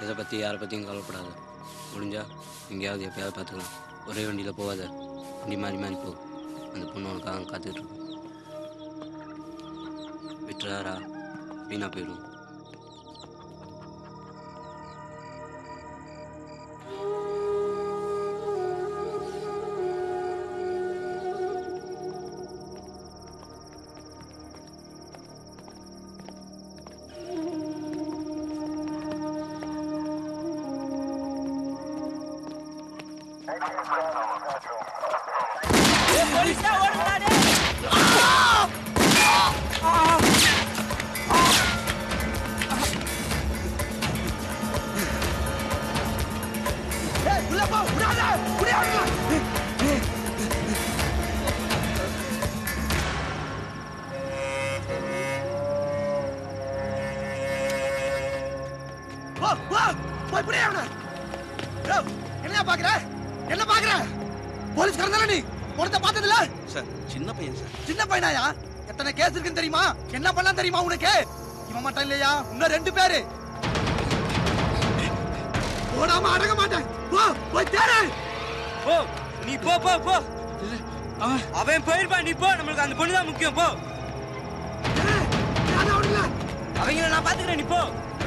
இதை பற்றி யாரை பற்றியும் கவலைப்படாத முடிஞ்சா எங்கேயாவது எப்பயாவது பார்த்துக்கலாம் ஒரே வண்டியில் போகாத வண்டி மாறி மாறி போ அந்த பொண்ணு உனக்காக காத்துட்டு இருக்கும் விட்டுறாரா வீணா போயிடும் என்ன பாக்குற என்ன பாக்குற போலீஸ்காரன் தானே நீ உடத்த பார்த்ததில்ல சார் சின்ன பையன் சார் சின்ன பையனாயா எத்தனை கேஸ் இருக்குன்னு தெரியுமா என்ன பண்ணலாம் தெரியுமா உனக்கு இவன் மட்டும் இல்லையா இன்னும் ரெண்டு பேரு போடாம அடங்க மாட்டேன் போ போய் தேடு போ நீ போ போ போ அவன் போயிருப்பான் நீ போ நம்மளுக்கு அந்த பொண்ணு தான் முக்கியம் போ அவங்கள நான் பாத்துக்கிறேன் நீ போ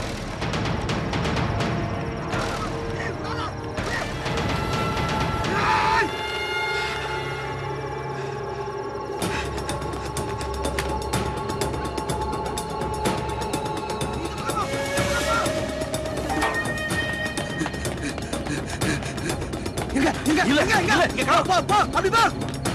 இங்க இங்க இங்க இங்க இங்க போ போ போ அப்படி போ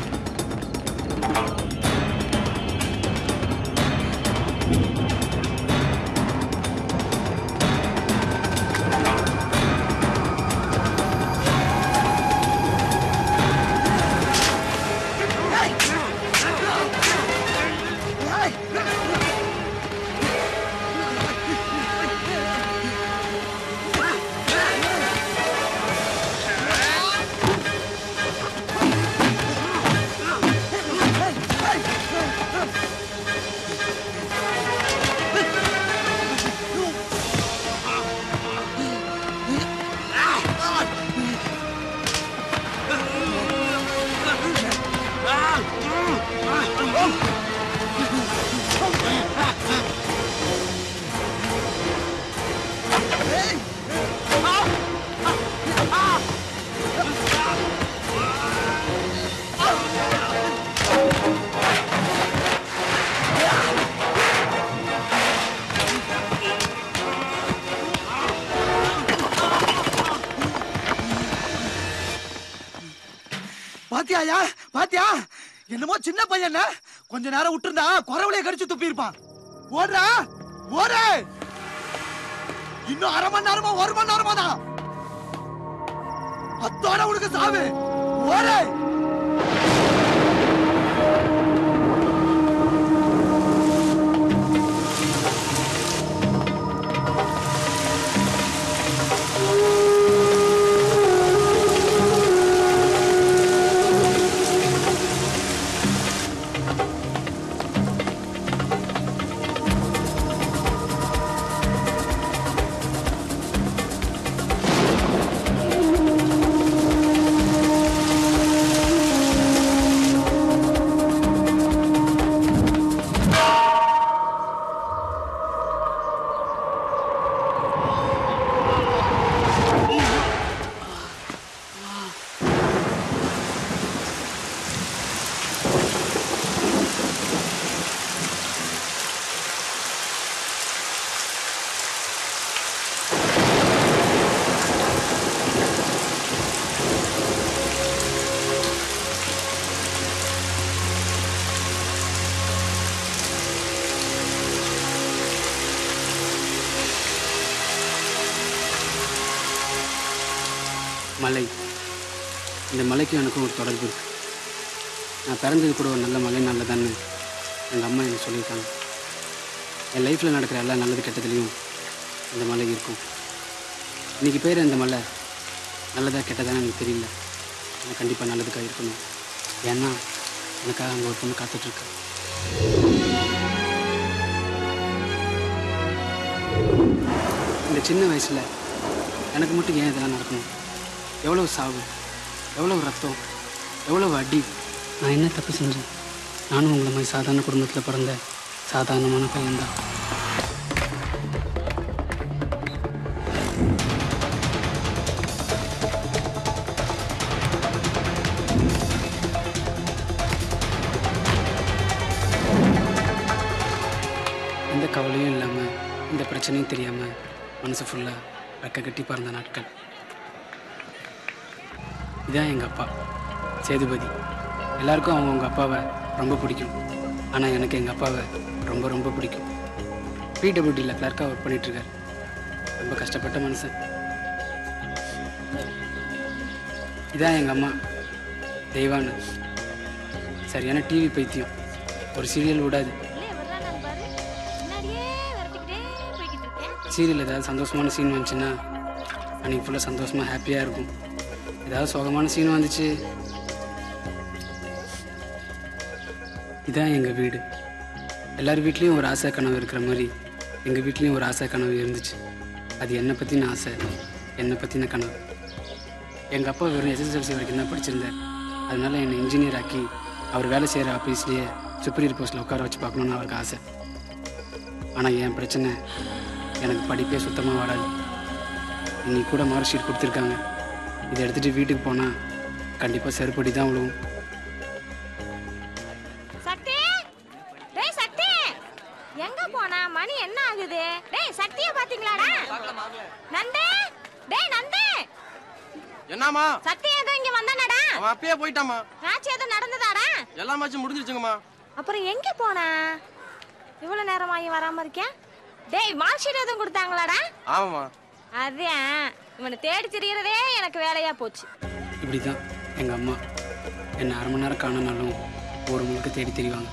பாத்தியாயா பாத்தியா என்னமோ சின்ன பையன் கொஞ்ச நேரம் விட்டுருந்தா குறவளைய கடிச்சு துப்பி இருப்பான் ஓடுறா ஓடு இன்னும் அரை மணி நேரமா ஒரு மணி நேரமா தான் அத்தோட உனக்கு சாவு ஓடு மலை இந்த மலைக்கும் எனக்கும் ஒரு தொடர்பு இருக்கு நான் பிறந்தது கூட ஒரு நல்ல மலை நல்லதான்னு எங்கள் அம்மா எனக்கு சொல்லியிருக்காங்க என் லைஃப்பில் நடக்கிற எல்லா நல்லது கெட்டதுலேயும் இந்த மலை இருக்கும் இன்னைக்கு பேர் இந்த மலை நல்லதா கெட்டதான்னு எனக்கு தெரியல ஆனால் கண்டிப்பாக நல்லதுக்காக இருக்கணும் ஏன்னா எனக்காக அங்கே ஒரு பொண்ணு காத்துட்ருக்கு இந்த சின்ன வயசில் எனக்கு மட்டும் ஏன் இதெல்லாம் நடக்கணும் எவ்வளவு சாவு எவ்வளவு ரத்தம் எவ்வளவு அடி நான் என்ன தப்பு செஞ்சேன் நானும் உங்களை மாதிரி சாதாரண குடும்பத்தில் பிறந்த சாதாரணமான பையன்தான் எந்த கவலையும் இல்லாமல் எந்த பிரச்சனையும் தெரியாமல் மனசு ஃபுல்லாக ரெக்க கட்டி பறந்த நாட்கள் இதான் எங்கள் அப்பா சேதுபதி எல்லாருக்கும் அவங்கவுங்க அப்பாவை ரொம்ப பிடிக்கும் ஆனால் எனக்கு எங்கள் அப்பாவை ரொம்ப ரொம்ப பிடிக்கும் பிடபிள்யூடியில் கிளர்க்காக ஒர்க் பண்ணிகிட்ருக்கார் ரொம்ப கஷ்டப்பட்ட மனுஷன் இதான் எங்கள் அம்மா தெய்வானு சரியான டிவி பைத்தியம் ஒரு சீரியல் விடாது இல்லையே வர்றானான்னு பாரு முன்னாடியே விரட்டிக்கிட்டே போய்கிட்டு இருக்கேன் சீரியல் ஏதாவது சந்தோஷமான சீன் வந்துச்சுன்னா அன்றைக்கி ஃபுல்லாக சந்தோஷமாக ஹாப்பியாக இருக்கும் ஏதாவது சோகமான சீன் வந்துச்சு இதான் எங்கள் வீடு எல்லார் வீட்லேயும் ஒரு ஆசை கனவு இருக்கிற மாதிரி எங்கள் வீட்லேயும் ஒரு ஆசை கனவு இருந்துச்சு அது என்னை பற்றின ஆசை என்னை பற்றின கனவு எங்கள் அப்பா வெறும் எஸ்எஸ்எல்சி வரைக்கும் தான் படிச்சிருந்தார் அதனால என்னை இன்ஜினியர் ஆக்கி அவர் வேலை செய்கிற ஆஃபீஸ்லேயே சுப்பீரியர் போஸ்ட்டில் உட்கார வச்சு பார்க்கணுன்னு அவருக்கு ஆசை ஆனால் என் பிரச்சனை எனக்கு படிப்பே சுத்தமாக வராது இன்னைக்கு கூட மார்க் ஷீட் கொடுத்துருக்காங்க இதை எடுத்துகிட்டு வீட்டுக்கு போனால் கண்டிப்பாக செருப்படி தான் விழுவும் சக்தி டேய் சக்தி எங்க போனா மணி என்ன ஆகுது டேய் சக்திய பாத்தீங்களாடா நந்தே டேய் நந்தே என்னம்மா சக்தி ஏதோ இங்க வந்தானடா அவன் அப்பயே போயிட்டாமா மேட்ச் ஏதோ நடந்ததாடா எல்லா மேட்சும் முடிஞ்சிருச்சுங்கம்மா அப்புறம் எங்க போனா இவ்வளவு நேரமாகி வராம இருக்கேன் டேய் மார்க் ஷீட் எதுவும் கொடுத்தாங்களாடா ஆமாம்மா அதான் இவனை தேடி திரியறதே எனக்கு வேலையா போச்சு இப்படி தான் எங்கள் அம்மா என்னை அரை மணி நேரம் காணனாலும் ஒரு முழுக்க தேடி தெரிவாங்க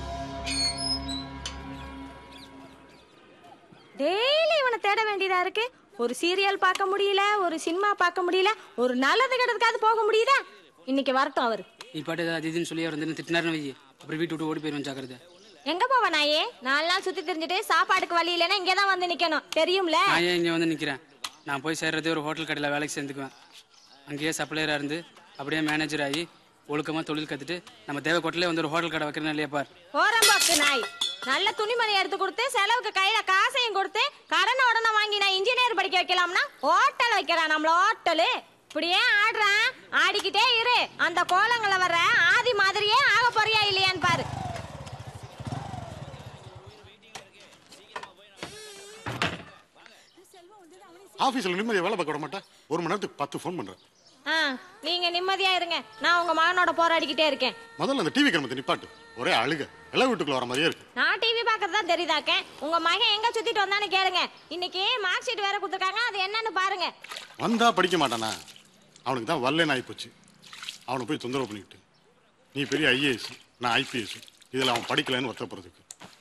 டெய்லி இவனை தேட வேண்டியதா இருக்கு ஒரு சீரியல் பார்க்க முடியல ஒரு சினிமா பார்க்க முடியல ஒரு நல்லது கிடதுக்காவது போக முடியுதா இன்னைக்கு வரட்டும் அவரு நீ பாட்டு ஏதாவது அது இதுன்னு சொல்லி அவர் வந்து திட்டினாருன்னு வை அப்புறம் வீட்டு விட்டு ஓடி போயிடுவேன் ஜாக்கிரதை எங்க போவ நாயே நாலு நாள் சுத்தி தெரிஞ்சுட்டு சாப்பாடுக்கு வழி இல்லைன்னா இங்கே தான் வந்து நிக்கணும் தெரியும்ல நான் ஏன் இங்கே வந்து நிற்கிறேன் நான் போய் சேர்றதே ஒரு ஹோட்டல் கடையில் வேலைக்கு சேர்ந்துக்குவேன் அங்கேயே சப்ளையராக இருந்து அப்படியே மேனேஜர் ஆகி ஒழுக்கமாக தொழில் கற்றுட்டு நம்ம தேவைக்கோட்டிலே வந்து ஒரு ஹோட்டல் கடை வைக்கிறேன்னு இல்லையா பார் ஓரம்போக்கு நாய் நல்ல துணிமணி எடுத்து கொடுத்து செலவுக்கு கையில காசையும் கொடுத்து கடனை உடனே வாங்கி நான் இன்ஜினியர் படிக்க வைக்கலாம்னா ஹோட்டல் வைக்கிறான் நம்மள ஹோட்டலு இப்படியே ஆடுறான் ஆடிக்கிட்டே இரு அந்த கோலங்களை வர்ற ஆதி மாதிரியே ஆக போறியா இல்லையான்னு பாரு ஆஃபீஸில் நிம்மதியாக வேலை பார்க்க விட மாட்டேன் ஒரு மணி நேரத்துக்கு பத்து ஃபோன் பண்ணுறேன் ஆ நீங்க நிம்மதியா இருங்க நான் உங்க மகனோட போராடிக்கிட்டே இருக்கேன் முதல்ல அந்த டிவி கிளம்பத்தை நிப்பாட்டு ஒரே அழுக எல்லாம் வீட்டுக்குள்ள வர மாதிரியே இருக்கு நான் டிவி பார்க்கறது தான் தெரியுதாக்க உங்க மகன் எங்க சுத்திட்டு வந்தான்னு கேளுங்க இன்னைக்கு மார்க் ஷீட் வேற கொடுத்துருக்காங்க அது என்னன்னு பாருங்க வந்தா படிக்க மாட்டானா அவனுக்கு தான் வல்லேன்னு ஆகிப்போச்சு அவனை போய் தொந்தரவு பண்ணிக்கிட்டு நீ பெரிய ஐஏஎஸ் நான் ஐபிஎஸ் இதில் அவன் படிக்கலைன்னு வருத்தப்படுறதுக்கு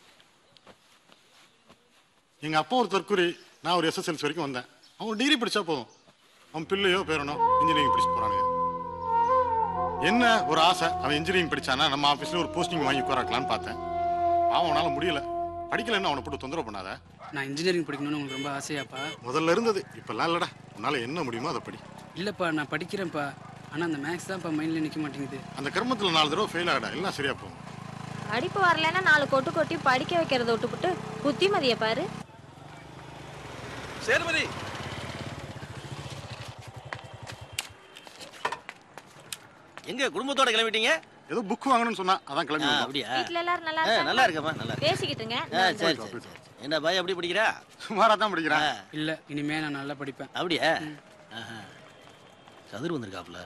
எங்கள் அப்பா ஒரு தற்கொலை நான் ஒரு எஸ்எஸ்எல்சி வரைக்கும் வந்தேன் அவன் டிகிரி படிச்சா போதும் அவன் பிள்ளையோ பேரனோ இன்ஜினியரிங் படிச்சு போறானுங்க என்ன ஒரு ஆசை அவன் இன்ஜினியரிங் படிச்சானா நம்ம ஆஃபீஸில் ஒரு போஸ்டிங் வாங்கி உட்காராக்கலான்னு பார்த்தேன் அவன் அவனால் முடியல படிக்கலைன்னு அவனை போட்டு தொந்தரவு பண்ணாத நான் இன்ஜினியரிங் படிக்கணும்னு உங்களுக்கு ரொம்ப ஆசையாப்பா முதல்ல இருந்தது இப்பெல்லாம் இல்லடா உன்னால என்ன முடியுமோ அதை படி இல்லைப்பா நான் படிக்கிறேன்ப்பா ஆனால் அந்த மேக்ஸ் தான்ப்பா மைண்டில் நிற்க மாட்டேங்குது அந்த கர்மத்தில் நாலு தடவை ஃபெயில் ஆகடா எல்லாம் சரியா போகும் படிப்பு வரலைன்னா நாலு கொட்டு கொட்டி படிக்க வைக்கிறத விட்டுப்புட்டு புத்திமதிய பாரு சேதுபதி எங்க குடும்பத்தோட கிளம்பிட்டீங்க ஏதோ புக் வாங்கணும்னு சொன்னா அதான் ஆ, கிளம்பி வந்தோம். அப்படியா வீட்ல எல்லாரும் நல்லா ஆ, இருக்காங்களா? நல்லா இருக்கேம்மா நல்லா இருக்கேன் பேசிக்கிட்டுங்க ஆ, சரி சரி சரி. என்ன பாய் எப்படி படிக்கிறா சுமாரா தான் படிக்கிறான் ஆ, இல்லை இனிமே நான் நல்லா படிப்பேன் அப்படியா ஆஹா. சதுர் வந்திருக்காப்ல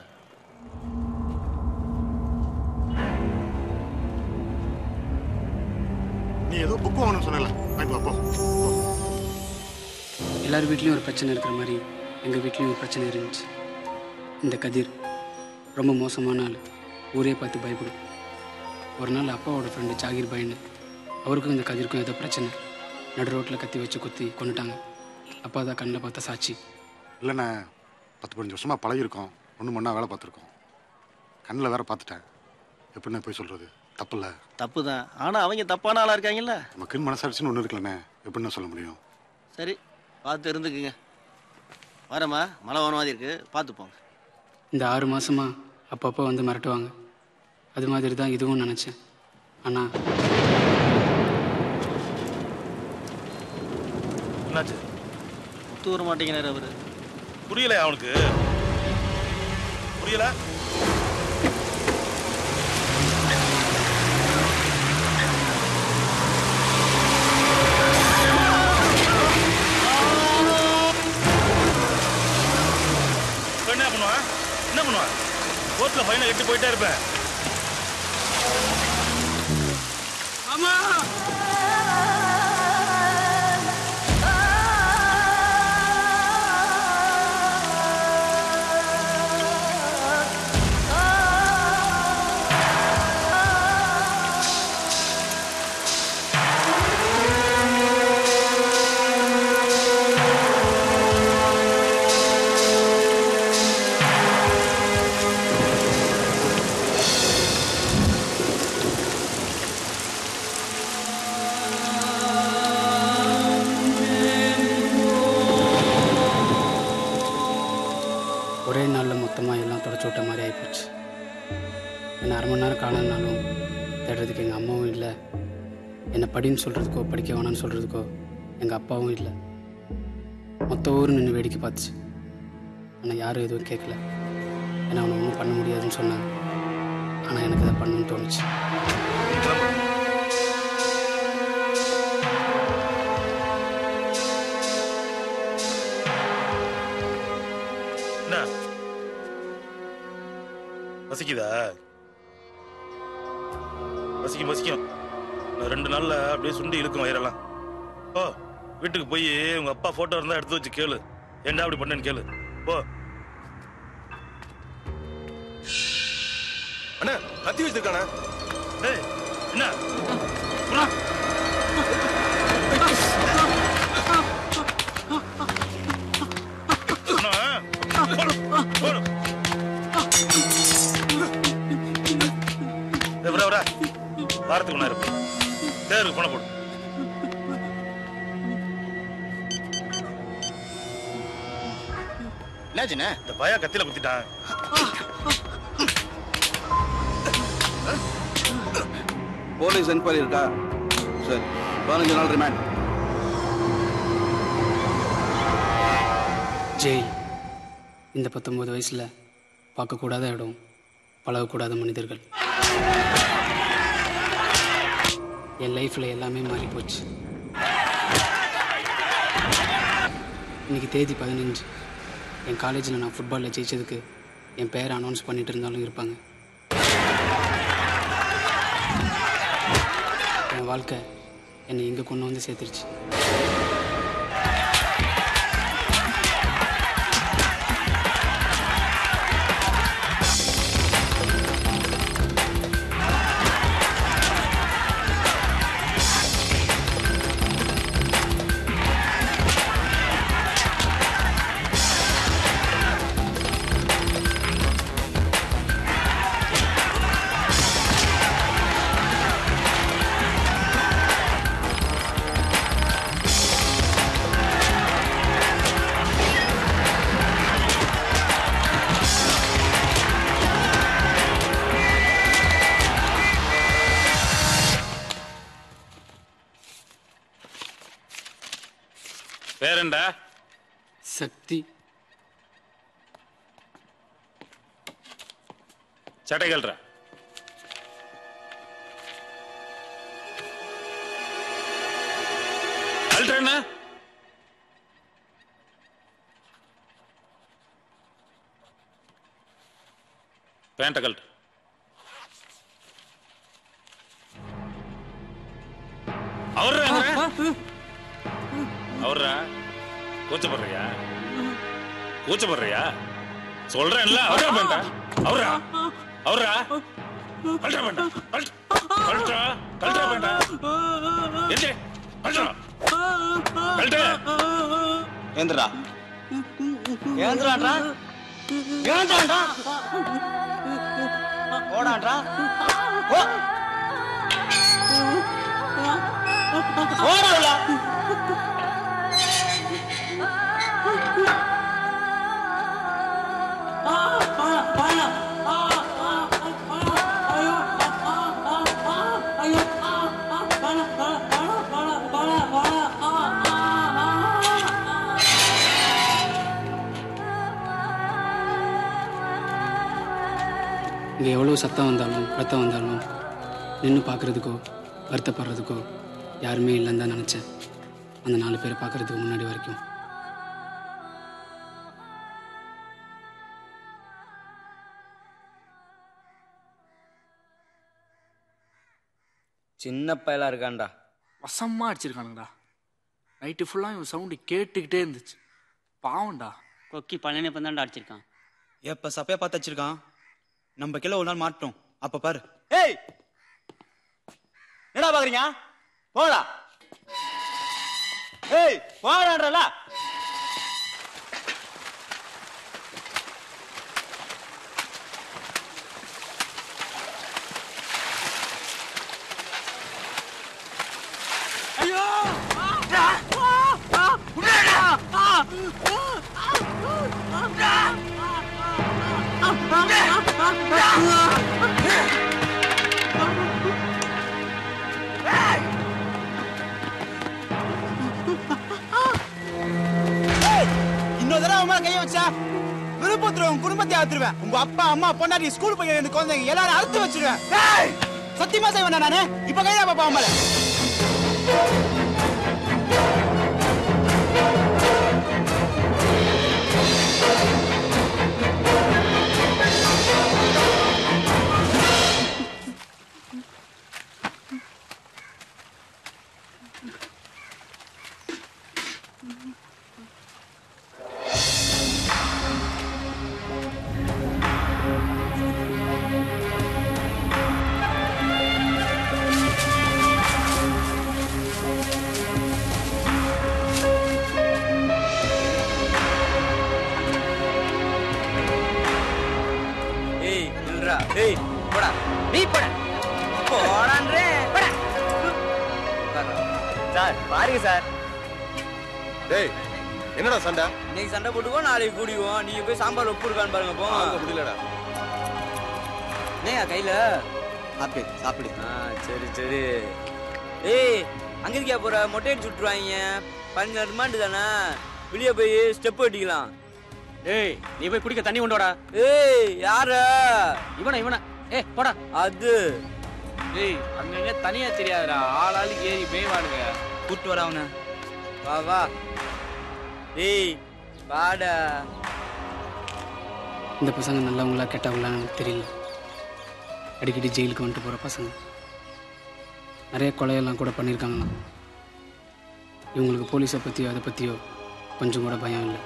நீ ஏதோ புக் வாங்கணும்னு சொன்னல வாங்கிட்டு வா போ போ. எல்லார் வீட்லேயும் ஒரு பிரச்சனை இருக்கிற மாதிரி எங்கள் வீட்லேயும் ஒரு பிரச்சனை இருந்துச்சு இந்த கதிர் ரொம்ப மோசமான ஆள் ஊரே பார்த்து பயப்படும் ஒரு நாள் அப்பாவோட ஃப்ரெண்டு ஜாகிர் பையனு அவருக்கும் இந்த கதிருக்கும் ஏதோ பிரச்சனை நடு ரோட்டில் கத்தி வச்சு குத்தி கொண்டுட்டாங்க அப்பா தான் கண்ணில் பார்த்த சாட்சி இல்லைண்ணே பத்து பதினஞ்சு வருஷமா பழகிருக்கோம் ஒன்று மண்ணா வேலை பார்த்துருக்கோம் கண்ணில் வேற பார்த்துட்டேன் எப்படிண்ணே போய் சொல்றது தப்பில்ல தப்பு தான் ஆனா அவங்க தப்பான ஆளா இருக்காங்கல்ல நமக்குன்னு மனசாட்சின்னு ஒன்று இருக்குல்லண்ணே எப்படிண்ணே சொல்ல முடியும் சரி பார்த்து இருந்துக்குங்க வரேம்மா மழை வர மாதிரி இருக்கு பார்த்து போங்க இந்த ஆறு மாசமா அப்பப்போ வந்து மிரட்டுவாங்க அது மாதிரி தான் இதுவும் நினச்சேன் ஆனால் என்னாச்சு ஒத்து வர மாட்டேங்கிறாரு அவரு புரியல அவனுக்கு புரியல இப்ப என்ன பண்ணுவான் என்ன பண்ணுவான் கோர்ட்ல ஃபைனை கட்டி போயிட்டே இருப்பேன் ஒரே நாளில் மொத்தமாக எல்லாம் தொடச்சி விட்ட மாதிரி ஆகிப்போச்சு என்ன அரை மணி நேரம் காணனாலும் தேடுறதுக்கு எங்கள் அம்மாவும் இல்லை என்னை படின்னு சொல்கிறதுக்கோ படிக்க வேணாம்னு சொல்கிறதுக்கோ எங்கள் அப்பாவும் இல்லை மொத்த ஊர் நின்று வேடிக்கை பார்த்துச்சு ஆனால் யாரும் எதுவும் கேட்கல ஏன்னா அவனை ஒன்றும் பண்ண முடியாதுன்னு சொன்னாங்க ஆனால் எனக்கு அதை பண்ணணும்னு தோணுச்சு என்ன பசிக்குதா பசிக்கும் பசிக்கும் நான் ரெண்டு நாள்ல அப்படியே சுண்டி இழுக்கும் வயிறெல்லாம் ஓ வீட்டுக்கு போய் உங்க அப்பா போட்டோ இருந்தா எடுத்து வச்சு கேளு ஏன்டா அப்படி பண்ணேன்னு கேளு போ அண்ணா கத்தி வச்சிருக்கானே டேய் என்ன புறா. அண்ணா, போடு, போடு. டேய், விடா, விடா. வாரத்துக்கு ஒண்ணா இருப்பேன் தேருக்கு பணம் போடு என்னாச்சுண்ணே இந்த பயா கத்தியில குத்திட்டான் போலீஸ் என்கொயரி இருக்கா சரி பதினஞ்சு நாள் ரிமாண்ட் ஜெயில் இந்த பத்தொம்போது வயசில் பார்க்கக்கூடாத இடம் பழகக்கூடாத மனிதர்கள் என் லைஃப்பில் எல்லாமே மாறி போச்சு இன்னைக்கு தேதி பதினஞ்சு என் காலேஜில் நான் ஃபுட்பாலில் ஜெயிச்சதுக்கு என் பேரை அனௌன்ஸ் பண்ணிட்டு இருந்தாலும் இருப்பாங்க என் வாழ்க்கை என்னை இங்கே கொண்டு வந்து சேர்த்துருச்சு பேரண்டா சக்தி சட்டை கல்ற கல்றா பேண்ட கல்ற அவர்ரா அவர்ரா கூச்சப்படுறியா கூச்சப்படுறியா சொல்றேன்ல அவரா பேண்டா அவரா அவரா கல்றா பேண்டா கல்றா கல்றா பேண்டா எங்கே கல்றா கல்றா ஏந்திரா ஏந்திரான்றா ஏந்திரான்றா ஓடான்றா ஓ ஓடல இங்கே எவ்வளோ சத்தம் வந்தாலும் ரத்தம் வந்தாலும் நின்று பார்க்குறதுக்கோ வருத்தப்படுறதுக்கோ யாருமே இல்லைன்னு தான் நினச்சேன் அந்த நாலு பேரை பார்க்குறதுக்கு முன்னாடி வரைக்கும் சின்ன பயலா இருக்கான்டா வசமா அடிச்சிருக்கானுங்கடா நைட்டு ஃபுல்லாக இவன் சவுண்டு கேட்டுக்கிட்டே இருந்துச்சு பாவம்டா கொக்கி பழனியப்பன் தான்டா அடிச்சிருக்கான் எப்ப சப்பையா பார்த்து வச்சிருக்கான் நம்ம கிலோ ஒரு நாள் மாட்டோம் அப்ப பாரு ஏய் என்னடா பாக்குறீங்க போடா ஏய் போடான்றல இன்னொரு தடவை அவன் மேல கைய வச்சா விருப்பத்துல உன் குடும்பத்தை அறுத்துருவேன் உங்க அப்பா அம்மா பொண்டாட்டி ஸ்கூல் போய் இந்த குழந்தைங்க எல்லாரும் அறுத்து வச்சிருவேன் ஏய்! சத்தியமா செய்வேன் நானு இப்ப கையா பாப்பா அவன் மேல ஏய் நில்றா ஏய் போடா நீ போடா போடான்றே போடா சார் பாருங்க சார் டேய் என்னடா சண்டை இன்னைக்கு சண்டை போட்டுக்கோ நாளைக்கு கூடிக்குவோம் நீங்க போய் சாம்பார் உப்பு இருக்கான்னு பாருங்க போ வாங்க முடியலடா என்னையா கையில சாப்பிடு சாப்பிடு ஆ சரி சரி ஏய் அங்க இருக்கியா போற மொட்டை அடிச்சு விட்டுருவாங்க பதினஞ்சு ரிமாண்டு தானே வெளியே போய் ஸ்டெப் வெட்டிக்கலாம் ஏய் நீ போய் குடிக்க தண்ணி கொண்டு வாடா ஏய் யார இவனா இவனா ஏய் போடா அது ஏய் அங்கங்க தனியா தெரியாதுடா ஆளாளுக்கு ஏறி மேய்வானுங்க கூட்டு வர அவனை வா வா ஏய் வாடா இந்த பசங்க நல்லவங்களா கெட்டவங்களான்னு எனக்கு தெரியல அடிக்கடி ஜெயிலுக்கு வந்துட்டு போகிற பசங்க நிறைய கொலையெல்லாம் கூட பண்ணியிருக்காங்களாம் இவங்களுக்கு போலீஸை பற்றியோ அதை பற்றியோ கொஞ்சம் கூட பயம் இல்லை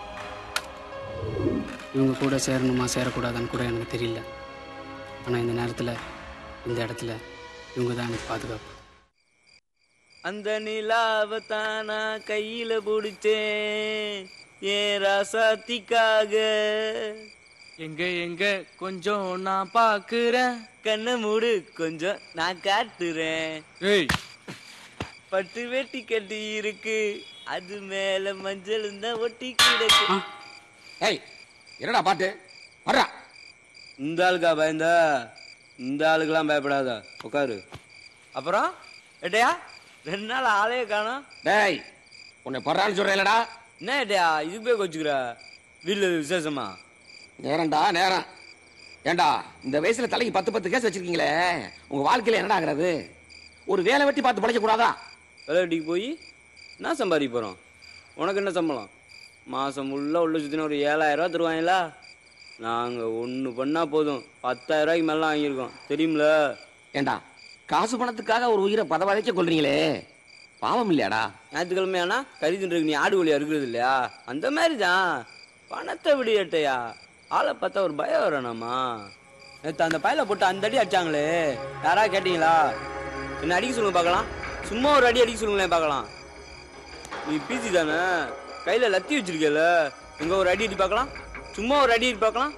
இவங்க கூட சேரணுமா சேரக்கூடாதான்னு கூட எனக்கு தெரியல ஆனால் இந்த நேரத்தில் இந்த இடத்துல இவங்க தான் எனக்கு பாதுகாப்பு அந்த நிலாவை தானா கையில பிடிச்சேன் ஏன் ராசாத்திக்காக எங்க எங்க கொஞ்சம் நான் பாக்குறேன் கண்ணை மூடு கொஞ்சம் நான் காட்டுறேன் ஏய் பட்டு வெட்டி கட்டி இருக்கு அது மேல மஞ்சள் தான் ஒட்டி கிடக்கு ஏய் என்னடா பாட்டு வர்றா இந்த ஆளுக்கா பயந்தா இந்த ஆளுக்கெல்லாம் பயப்படாத உட்காரு அப்புறம் ஏட்டையா ரெண்டு நாள் ஆளே காணோம் டேய் உன்னை பர்றான்னு சொல்றேன்லடா என்ன ஏட்டையா இதுக்கு போய் கொச்சுக்கிற வீட்டில் விசேஷமா நேரம்டா நேரம் ஏண்டா இந்த வயசுல தலைக்கு பத்து பத்து கேஸ் வச்சிருக்கீங்களே உங்க வாழ்க்கையில என்னடா ஆகுறது ஒரு வேலை வெட்டி பார்த்து பழைக்க கூடாதா விளையாட்டிக்கு போய் என்ன சம்பாதிக்க போகிறோம் உனக்கு என்ன சம்பளம் மாதம் ஃபுல்லாக உள்ள சுற்றின ஒரு ஏழாயிரம் ரூபா தருவாங்களா நாங்கள் ஒன்று பண்ணால் போதும் பத்தாயிரம் ரூபாய்க்கு மேலே வாங்கியிருக்கோம் தெரியுமில ஏண்டா காசு பணத்துக்காக ஒரு உயிரை பதவதைக்க கொள்றீங்களே பாவம் இல்லையாடா ஞாயிற்றுக்கிழமையானா கறி தின்றதுக்கு நீ ஆடு கோழியா இருக்கிறது இல்லையா அந்த மாதிரி தான் பணத்தை விடு ஏட்டையா ஆளை பார்த்தா ஒரு பயம் வரணுமா நேற்று அந்த பயலை போட்டு அந்த அடி அடிச்சாங்களே யாரா கேட்டீங்களா என்ன அடிக்க சொல்லுங்க பார்க்கலாம் சும்மா ஒரு அடி அடிக்க சொல்லுங்களேன் பார்க்கலாம் நீ பிசி தானே கையில் லத்தி வச்சிருக்கல எங்க ஒரு அடி அடி பார்க்கலாம் சும்மா ஒரு அடி அடி பார்க்கலாம்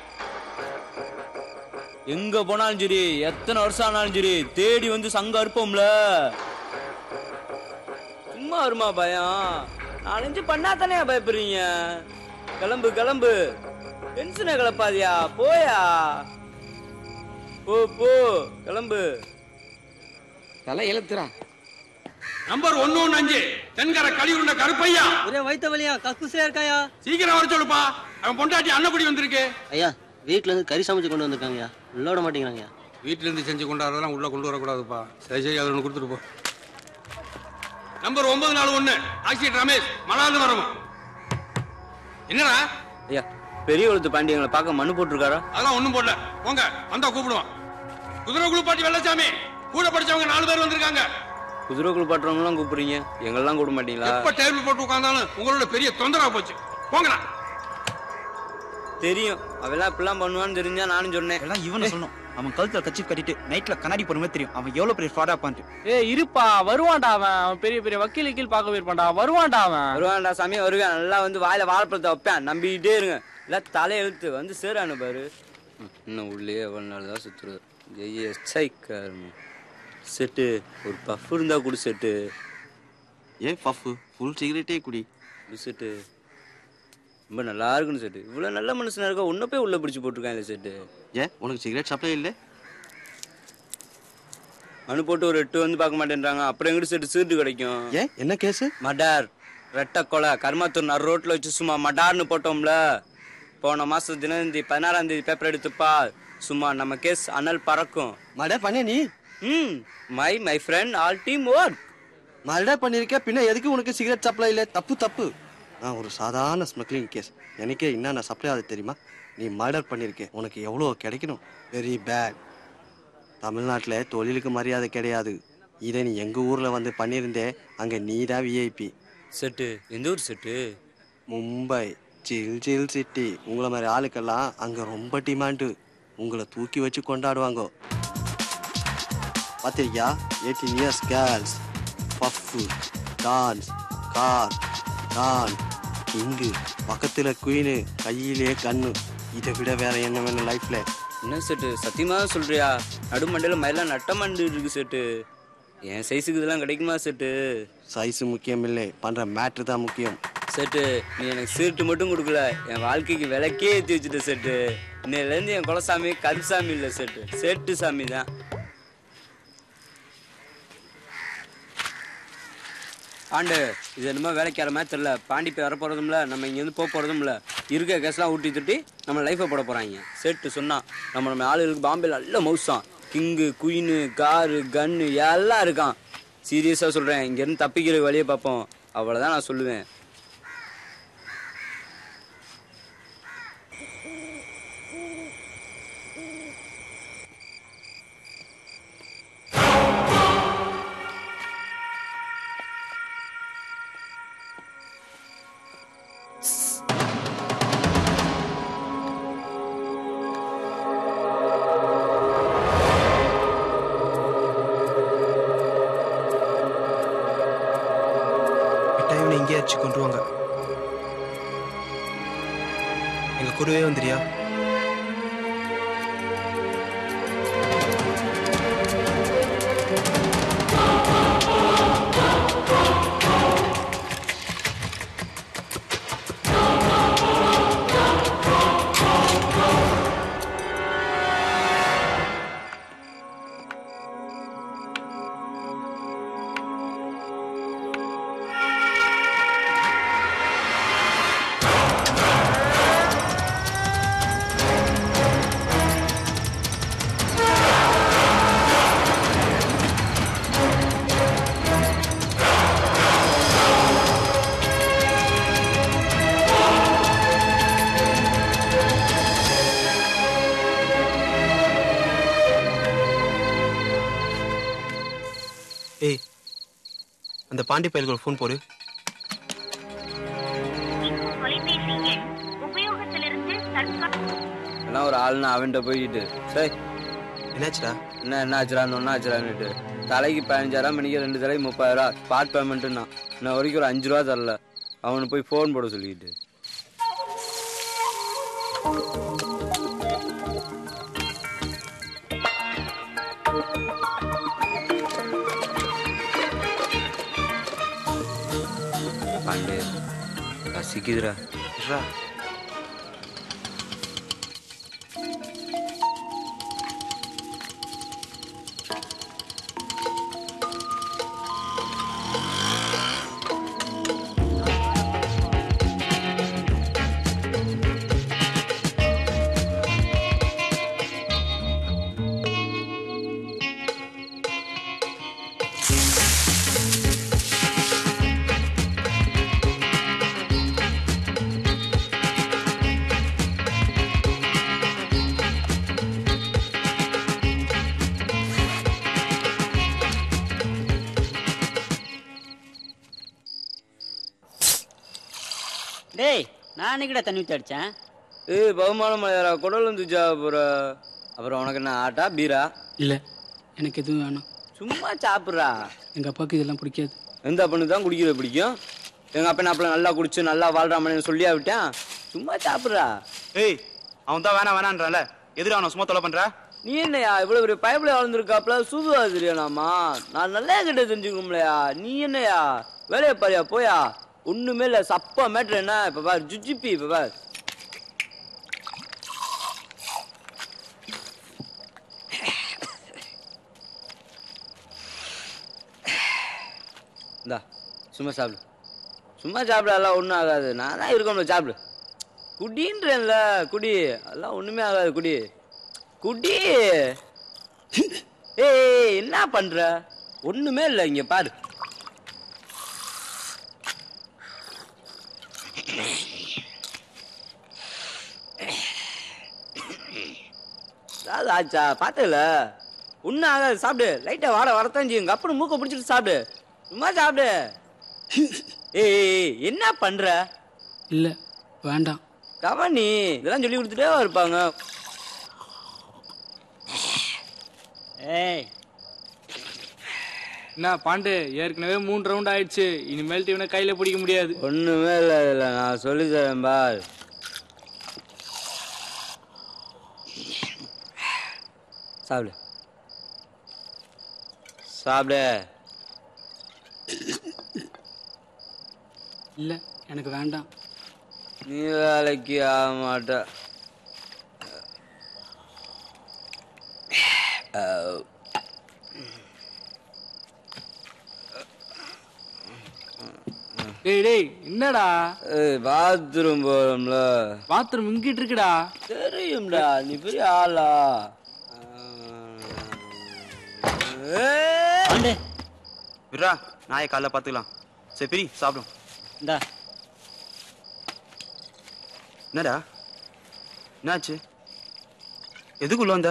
எங்க போனாலும் சரி எத்தனை வருஷம் ஆனாலும் சரி தேடி வந்து சங்கம் இருப்போம்ல சும்மா வருமா பயம் நாலஞ்சு பண்ணா தானே பயப்படுறீங்க கிளம்பு கிளம்பு டென்ஷனை கிளப்பாதியா போயா போ போ கிளம்பு தலை எழுத்துறா நம்பர் ஒன்னு ஒன்னு அஞ்சு தென்கரை கழிவுண்ட கருப்பையா ஒரே வயித்த வலியா கக்குசியா இருக்காயா சீக்கிரம் வர சொல்லுப்பா அவன் பொண்டாட்டி அன்னக்குடி வந்திருக்கு ஐயா வீட்ல இருந்து கறி சமைச்சு கொண்டு வந்திருக்காங்கய்யா உள்ள விட மாட்டேங்கிறாங்கய்யா வீட்டுல இருந்து செஞ்சு கொண்டாடுறதெல்லாம் உள்ள கொண்டு வரக்கூடாதுப்பா சரி சரி அதை ஒன்று கொடுத்துட்டு போ நம்பர் ஒன்பது நாலு ஒண்ணு ஆக்சிடென்ட் ரமேஷ் மலாந்து வரவும் என்னடா ஐயா பெரிய எழுத்து பாண்டி எங்களை பார்க்க மனு போட்டிருக்காரா அதெல்லாம் ஒண்ணும் போடல போங்க வந்தா கூப்பிடுவான் குதிரை குழுப்பாட்டி வெள்ளச்சாமி கூட படிச்சவங்க நாலு பேர் வந்திருக்காங்க குதிரை குளிப்பாட்டுறவங்களாம் கூப்பிடுறீங்க எங்கெல்லாம் கூப்பிட மாட்டீங்களா எப்ப டேபிள் போட்டு உட்கார்ந்தாலும் உங்களோட பெரிய தொந்தரவா போச்சு போங்கடா தெரியும் அவெல்லாம் இப்படிலாம் பண்ணுவான்னு தெரிஞ்சா நானும் சொன்னேன் எல்லாம் இவனை சொல்லணும் அவன் கழுத்துல கச்சி கட்டிட்டு நைட்ல கண்ணாடி போடுமே தெரியும் அவன் எவ்வளவு பெரிய ஃப்ராடா பான்ட்டு ஏ இருப்பா வருவான்டா அவன் அவன் பெரிய பெரிய வக்கீல் கீழ் பார்க்க போயிருப்பான்டா வருவான்டா அவன் வருவான்டா சாமி வருவேன் நல்லா வந்து வாயில வாழைப்பழத்தை வைப்பேன் நம்பிக்கிட்டே இருங்க இல்ல தலை எழுத்து வந்து சேரானு பாரு ம், இன்னும் உள்ளே எவ்வளவு நாள் தான் சுத்துறது எஸ்ஐ செட்டு ஒரு பஃப் இருந்தா குடு செட்டு ஏன் பஃப் ஃபுல் சிகரெட்டே குடி குடு செட்டு ரொம்ப நல்லா இருக்குன்னு செட்டு இவ்வளவு நல்ல மனுஷனா இருக்கா உன்ன போய் உள்ள பிடிச்சு போட்டிருக்கான் இல்லை செட்டு ஏன் உனக்கு சிகரெட் சப்ளை இல்லை மனு போட்டு ஒரு எட்டு வந்து பார்க்க மாட்டேன்றாங்க அப்புறம் எங்கிட்ட செட்டு சீட்டு கிடைக்கும் ஏன் என்ன கேஸ் மடார் ரெட்ட கொலை கர்மாத்தூர் நடு ரோட்ல வச்சு சும்மா மடார்னு போட்டோம்ல போன மாசம் தினந்தி பதினாறாம் தேதி பேப்பர் எடுத்துப்பா சும்மா நம்ம கேஸ் அனல் பறக்கும் மர்டர் பண்ண நீ ம் my my friend all team work murder பண்ணிருக்க பின்ன எதுக்கு உனக்கு சிகரெட் சப்ளை இல்லை தப்பு தப்பு நான் ஒரு சாதாரண ஸ்மக்லிங் கேஸ் எனக்கே என்னென்ன சப்ளை ஆகுது தெரியுமா நீ மர்டர் பண்ணிருக்க உனக்கு எவ்வளோ கிடைக்கணும் வெரி பேட் தமிழ்நாட்டில் தொழிலுக்கு மரியாதை கிடையாது இதை நீ எங்கள் ஊரில் வந்து பண்ணியிருந்தே அங்கே நீ தான் விஐபி செட்டு எந்த ஊர் set Mumbai chill chill city உங்களை மாதிரி ஆளுக்கெல்லாம் அங்கே ரொம்ப டிமாண்டு உங்களை தூக்கி வச்சு கொண்டாடுவாங்க பார்த்திருக்கியா eighteen years girls pub dance car don king பக்கத்தில் குயினு கையிலே கண்ணு இதை விட வேற என்ன வேணும் லைஃப்ல என்ன செட்டு சத்தியமா சொல்றியா நடுமண்டையில மயிலாம் நட்ட மண்டு இருக்கு செட்டு என் சைஸுக்கு இதெல்லாம் கிடைக்குமா செட்டு சைஸ் முக்கியம் இல்லை பண்ற மேட்ரு தான் முக்கியம் செட்டு நீ எனக்கு சீட்டு மட்டும் கொடுக்கல என் வாழ்க்கைக்கு விளக்கே ஏற்றி வச்சுட்ட செட்டு இன்னையிலேருந்து என் குலசாமி கருசாமி இல்லை செட்டு செட்டு சாமி தான் ஆண்டு இது என்னமோ வேலைக்கார மாதிரி தெரியல பாண்டி போய் வர போகிறதும்ல நம்ம இங்கேருந்து போக போகிறதும்ல இருக்க கேஸ்லாம் ஊட்டி திட்டி நம்ம லைஃப்பை போட போகிறாங்க செட்டு சொன்னான் நம்ம நம்ம ஆளுகளுக்கு பாம்பேல நல்ல மவுசான் கிங்கு குயினு காரு கன்னு எல்லாம் இருக்கான் சீரியஸாக சொல்கிறேன் இங்கேருந்து தப்பிக்கிற வழியை பார்ப்போம் அவ்வளோதான் நான் சொல்லுவேன் டைம் இங்கே வச்சு கொண்டு வாங்க எங்க கூடவே வந்துறியா ஏய் அந்த பாண்டி பயல்கள் ஃபோன் போடு தொலைபேசி எண் உபயோகத்திலிருந்து தற்கா எல்லாம் ஒரு ஆளுன்னு அவன்கிட்ட போய்கிட்டு சரி என்னாச்சுடா என்ன என்ன ஆச்சுடான்னு ஒன்றா ஆச்சுடான்னுட்டு தலைக்கு பதினஞ்சாயிரம் மணிக்கு ரெண்டு தலைக்கு முப்பதாயிரம் ஸ்பாட் பேமெண்ட்டுன்னா இன்ன வரைக்கும் ஒரு அஞ்சு ரூபா தரல அவனுக்கு போய் ஃபோன் போட சொல்லிக்கிட்டு பாண்டே பசிக்குதுடா ரா டேய் நான் அன்னைக்கிட்ட தண்ணி ஊற்றி அடித்தேன் ஏய் பகுமானம் மலையாரா குடல் வந்துச்சா அப்புறம் அப்புறம் உனக்கு என்ன ஆட்டா பீரா இல்லை எனக்கு எதுவும் வேணாம் சும்மா சாப்பிட்றா எங்கள் அப்பாவுக்கு இதெல்லாம் பிடிக்காது எந்த அப்பனுக்கு தான் குடிக்கிறது பிடிக்கும் எங்க அப்பா அப்பல நல்லா குடிச்சு நல்லா வாழ்றாமனு சொல்லியா விட்டேன் சும்மா சாப்பிட்றா ஏய் அவன் தான் வேணாம் வேணான்றான்ல எதிர அவனை சும்மா தொலை பண்ற நீ என்னையா இவ்வளவு பெரிய பைப்ல வளர்ந்துருக்காப்ல சூதுவா தெரியானாமா நான் நல்லா கிட்ட தெரிஞ்சுக்கணும்லையா நீ என்னையா வேலையை பாரியா போயா ஒண்ணுமே இல்ல சப்பா மேட்ரு என்ன இப்ப பாரு ஜுஜிப்பி இப்ப பாரு இந்தா சும்மா சாப்பிடு சும்மா சாப்பிட எல்லாம் ஒன்றும் ஆகாது நான் தான் இருக்கோம்ல சாப்பிடு குடின்றேன்ல குடி அதெல்லாம் ஒண்ணுமே ஆகாது குடி குடி ஏய் என்ன பண்ற ஒண்ணுமே இல்லை இங்க பாரு அதாவது ஆச்சா பார்த்தல ஒன்றும் ஆகாது சாப்பிடு லைட்டா வாட வரத்தான் செய்யும் அப்புறம் மூக்க பிடிச்சிட்டு சாப்பிடு சும்மா சாப்பிடு ஏய் ஏய், ஏய், என்ன பண்ற இல்லை வேண்டாம் கவனி இதெல்லாம் சொல்லி கொடுத்துட்டே இருப்பாங்க ஏய் என்ன பாண்டு ஏற்கனவே மூணு ரவுண்ட் ஆயிடுச்சு இனிமேல் இவனை கையில பிடிக்க முடியாது ஒண்ணுமே இல்லை இல்லை நான் சொல்லி தரேன் பார் சாப்பிடு சாப்பிடு இல்லை எனக்கு வேண்டாம் நீ வேலைக்கு ஆக மாட்ட அஹ், டேய் டேய் என்னடா ஏய் பாத்ரூம் போறோம்ல பாத்ரூம் இங்கிட்டு இருக்குடா தெரியும்டா நீ பெரிய ஆளா விட்றா நாயை காலைல பார்த்துக்கலாம் சரி பிரி சாப்பிடும் இந்தா என்னடா என்னாச்சு எதுக்குள்ள வந்த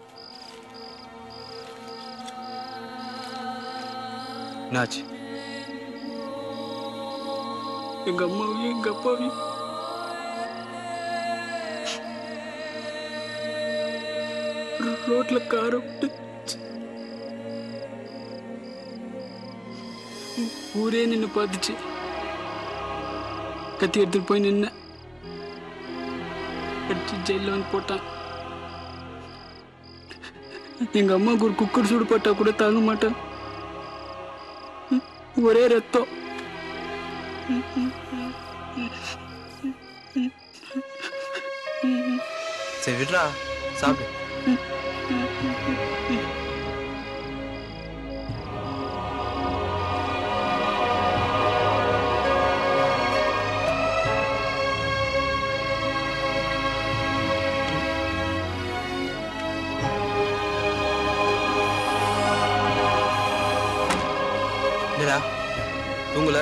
என்னாச்சு எங்க அம்மாவையும் எங்க அப்பாவையும் ரோட்ல காரை விட்டு ஊரே நின்று பார்த்துச்சு கத்தி எடுத்துட்டு போய் நின்ன அடிச்சு ஜெயில வந்து போட்டான் எங்க அம்மாவுக்கு ஒரு குக்கர் சூடு போட்டா கூட தாங்க மாட்டேன் ஒரே ரத்தம் சரி விட்றா சாப்பிடு என்னடா தூங்கல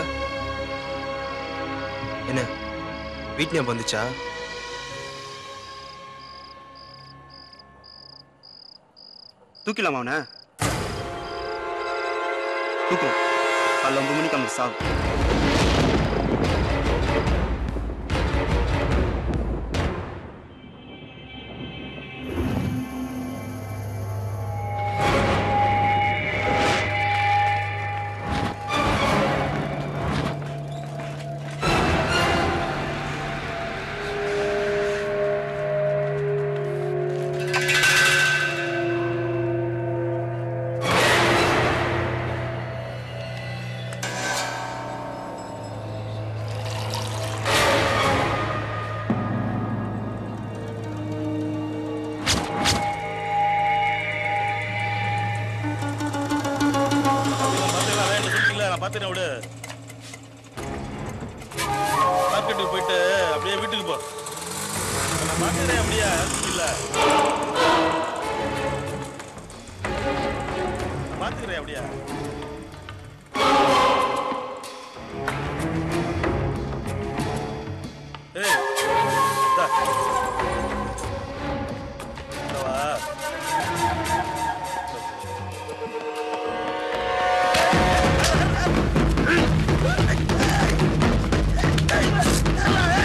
என்ன வீட்டு ஞாபகம் வந்துச்சா தூக்கிடலாமா அவனை தூக்குறோம் காலைல ஒன்பது மணிக்கு அவனுக்கு சாவு பாத்தீங்களா வேலை சொல்லிட்டீங்களா நான் பாத்துறேன் விடு மார்க்கெட்டுக்கு போயிட்டு அப்படியே வீட்டுக்கு போ நான் பாத்துறேன் அப்படியே இல்ல பாத்துக்கிறேன் அப்படியா ஏய் இந்தா. இந்தா வா. ஏய்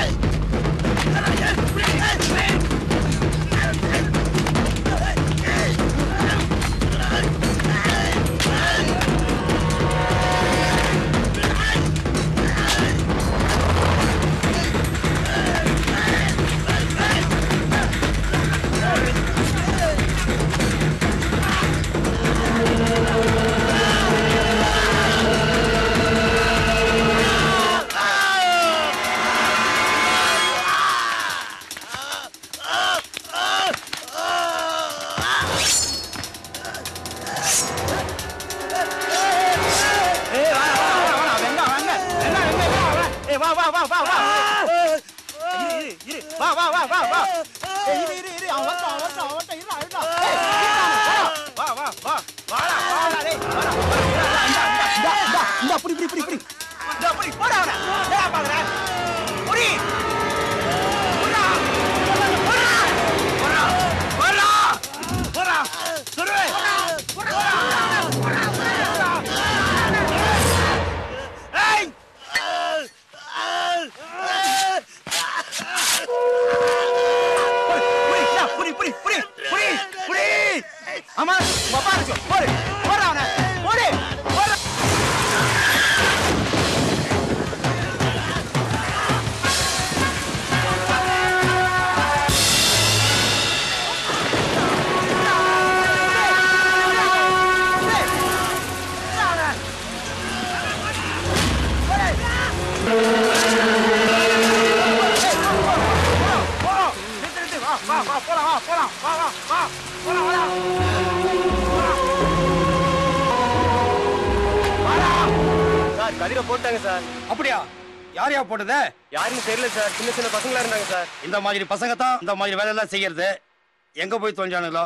வா வா வா வா வா இரு இரு இரு வா வா வா வா வா ஏய், இரு இரு இரு அவன் வரட்டும் அவன் வரட்டும் அவன் வரட்டும் இருடா இருடா ஏய், இருடா, வா வா வா வாடா வாடா டேய் வாடா வாடா இந்தா இந்தா இந்தா இந்தா இந்தா புடி புடி புடி புடி இந்தா புடி போடா அவன ஏடா பாக்குற புடி போடா போடா போடா போடா போடா சுருவே ஏய் புடி இந்தா, புடி புடி புடி புடி புடி ஆமா உங்க அப்பா இருக்கு போடு போடா அவன போடு போடா சார் கதிரை போட்டாங்க சார் அப்படியா யார் யார் போட்டது யாருன்னு தெரியல சார் சின்ன சின்ன பசங்களா இருந்தாங்க சார் இந்த மாதிரி பசங்க தான் இந்த மாதிரி வேலையெல்லாம் செய்யறது எங்க போய் தொலைஞ்சானுங்களோ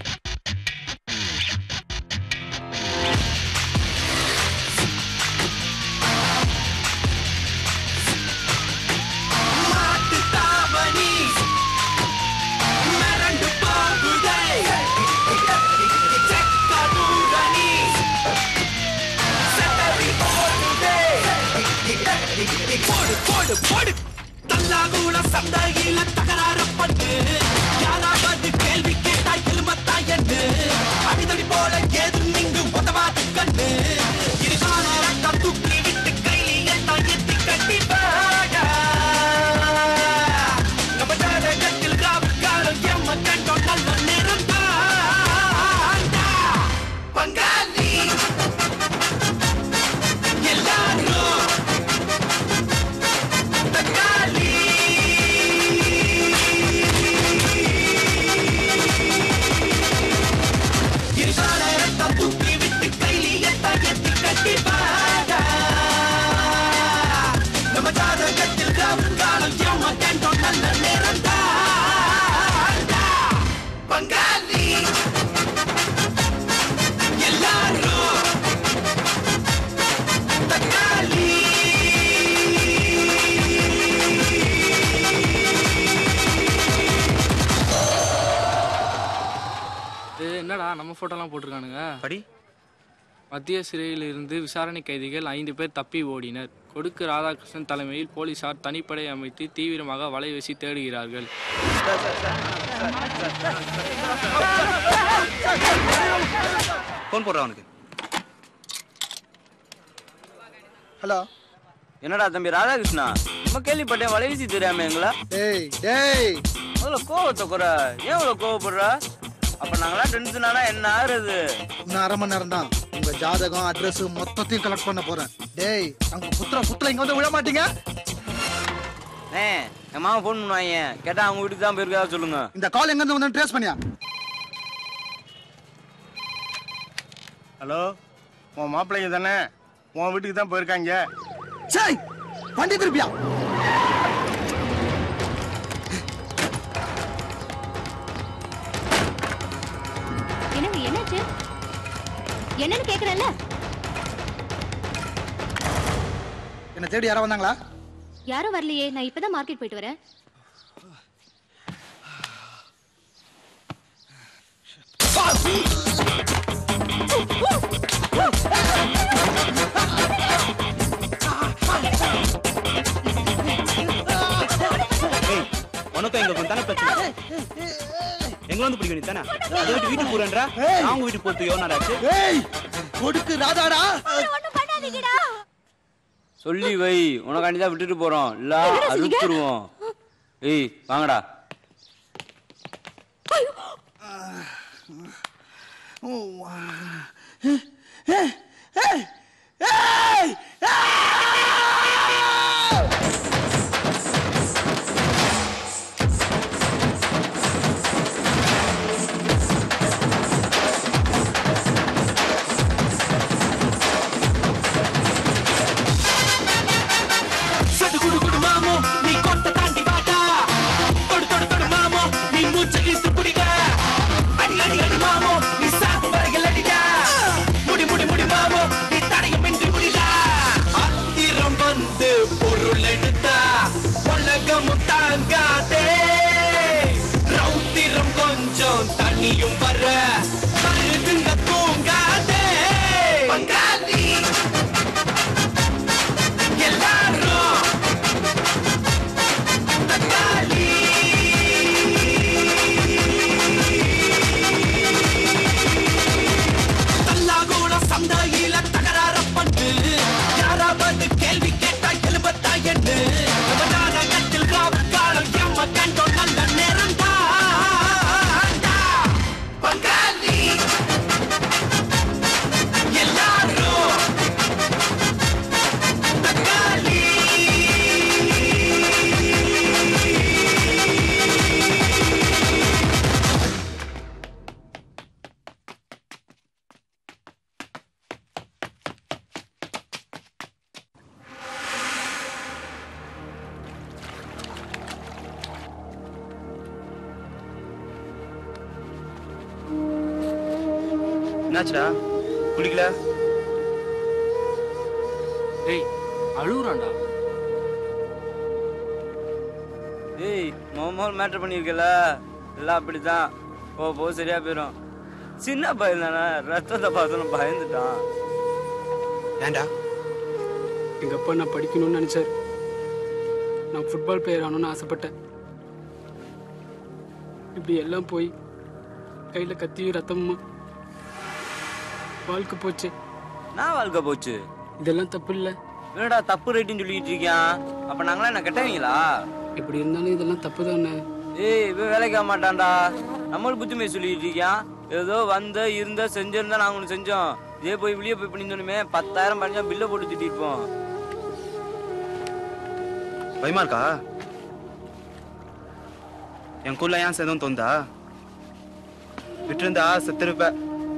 போடு போடு போடு தல்லாகுல சந்தையில தகராறு பண்ணு யாராவது கேள்வி கேட்டா எலுமத்தா என்று அடிதடி போல ஏதும் இங்கு உதவாது கண்ணு இருகால ரத்தம் தூக்கி விட்டு கையில் என்ன எத்தி கட்டி பாட நம்ம ஜாதகத்தில் ராவுக்காலம் எம்ம கண்டோம் நல்ல நேரம் பங்காளி எல்லாரும் தக்காளி இருசால ரத்தம் தூக்கி விட்டு கையில் எத்த எத்தி கட்டி பாட நம்ம ஜாதகத்தில் காலம் எம்ம கண்டோம் நல்ல நேரம் பங்காளி எல்லாரும் தக்காளி இது என்னடா நம்ம போட்டோலாம் போட்டிருக்கானுங்க படி மத்திய சிறையில் இருந்து விசாரணை கைதிகள் ஐந்து பேர் தப்பி ஓடினர் கொடுக்கு ராதாகிருஷ்ணன் தலைமையில் போலீசார் தனிப்படை அமைத்து தீவிரமாக வலை வீசி தேடுகிறார்கள் ஃபோன் போடுறா அவனுக்கு ஹலோ என்னடா தம்பி ராதாகிருஷ்ணா நம்ம கேள்விப்பட்டேன் வலை வீசி தெரியாம எங்களா டேய் டேய் அவ்வளோ கோவத்தை குறை ஏன் இவ்வளோ கோவப்படுற அப்ப நாங்களாம் டென்ஷன் ஆனா என்ன ஆகுறது இன்னும் அரை மணி நேரம் தான் உங்க ஜாதகம் அட்ரஸ் மொத்தத்தையும் கலெக்ட் பண்ண போறேன் டேய் அங்க புத்திர புத்திர இங்க வந்து விழ மாட்டீங்க ஏ என் மாமா ஃபோன் பண்ணுவாங்க கேட்டா அவங்க வீட்டுக்கு தான் போயிருக்கா சொல்லுங்க இந்த கால் எங்க இருந்து வந்து ட்ரேஸ் பண்ணியா ஹலோ உன் மாப்பிள்ளைங்க தானே உன் வீட்டுக்கு தான் போயிருக்காங்க சரி வண்டி திருப்பியா என்னங்க என்னாச்சு என்னன்னு கேக்குறல்ல என்ன தேடி யாரா வந்தாங்களா யாரும் வரலையே நான் இப்பதான் மார்க்கெட் போயிட்டு வரேன் உனக்கும் எங்களுக்கும் தானே பிரச்சனை எங்களை வந்து பிடிக்க வேண்டியது தானே அதை விட்டு வீட்டுக்கு போறேன்றா நான் உங்க வீட்டுக்கு போறதுக்கு எவ்வளோ நேரம் ஆச்சு ஏய் கொடுக்கு ராதாடா சொல்லி வை உனக்காண்டி தான் விட்டுட்டு போறோம் இல்ல என்னடா சொன்னீங்க? அறுத்துருவோம் ஏய் வாங்கடா சடுகு குடு குடு மாமோ நீ கொட்ட தாண்டி வாடா தொடு தொடு தொடு மாமோ நீ மூச்சை இழுத்து பிடிடா அடி அடி அடி மாமோ நீ சாத்து வரைகள் அடிடா முடி முடி முடி மாமோ நீ தடையும் இன்றி முடிடா ஆத்திரம் வந்து பொருள் எடுத்தா உலகமும் தாங்காதே ரௌத்திரம் கொஞ்சம் தண்ணியும் வர கழுதுங்க தூங்காதே பங்காளி எல்லாரும் தக்காளி தல்லாகூட சந்தையில தகராறு பண்ணு யாராவது கேள்வி கேட்டா எழுபத்தா எண்ணு நம்ம நாடகத்தில் காவல் காலம் எம்ம கண்டோ நல்ல நேரம் பங்காளி எல்லாரும் தக்காளி என்னாச்சுடா குளிக்கல ஏய் அழுகுறான்டா ஏய் மொமோல் மேட்ரு பண்ணியிருக்கல எல்லாம் அப்படிதான் போ போ சரியா போயிடும் சின்ன பையன் தானே ரத்தத்தை பார்த்தோன்னு பயந்துட்டான் ஏண்டா எங்கள் அப்பா நான் படிக்கணும்னு நினச்சார் நான் ஃபுட்பால் பிளேயர் ஆகணும்னு ஆசைப்பட்டேன் இப்படி எல்லாம் போய் கையில் கத்தியும் ரத்தமுமா வாழ்க்கை போச்சு நான் வாழ்க்கை போச்சு இதெல்லாம் தப்பு இல்லை என்னடா தப்பு ரைட்டுன்னு சொல்லிட்டு இருக்கியான் அப்ப நாங்களாம் என்ன கெட்டவங்களா எப்படி இருந்தாலும் இதெல்லாம் தப்பு தானே ஏய் இவன் வேலைக்கு ஆக மாட்டான்டா நம்மளும் புத்திமை சொல்லிட்டு இருக்கியான் ஏதோ வந்த இருந்த செஞ்சிருந்தா நாங்க ஒன்று செஞ்சோம் இதே போய் வெளியே போய் பண்ணியிருந்தோமே பத்தாயிரம் பண்ணா பில்லை போட்டு திட்டிருப்போம் பயமா இருக்கா என் கூட ஏன் சேதம் தோந்தா விட்டுருந்தா செத்துருப்ப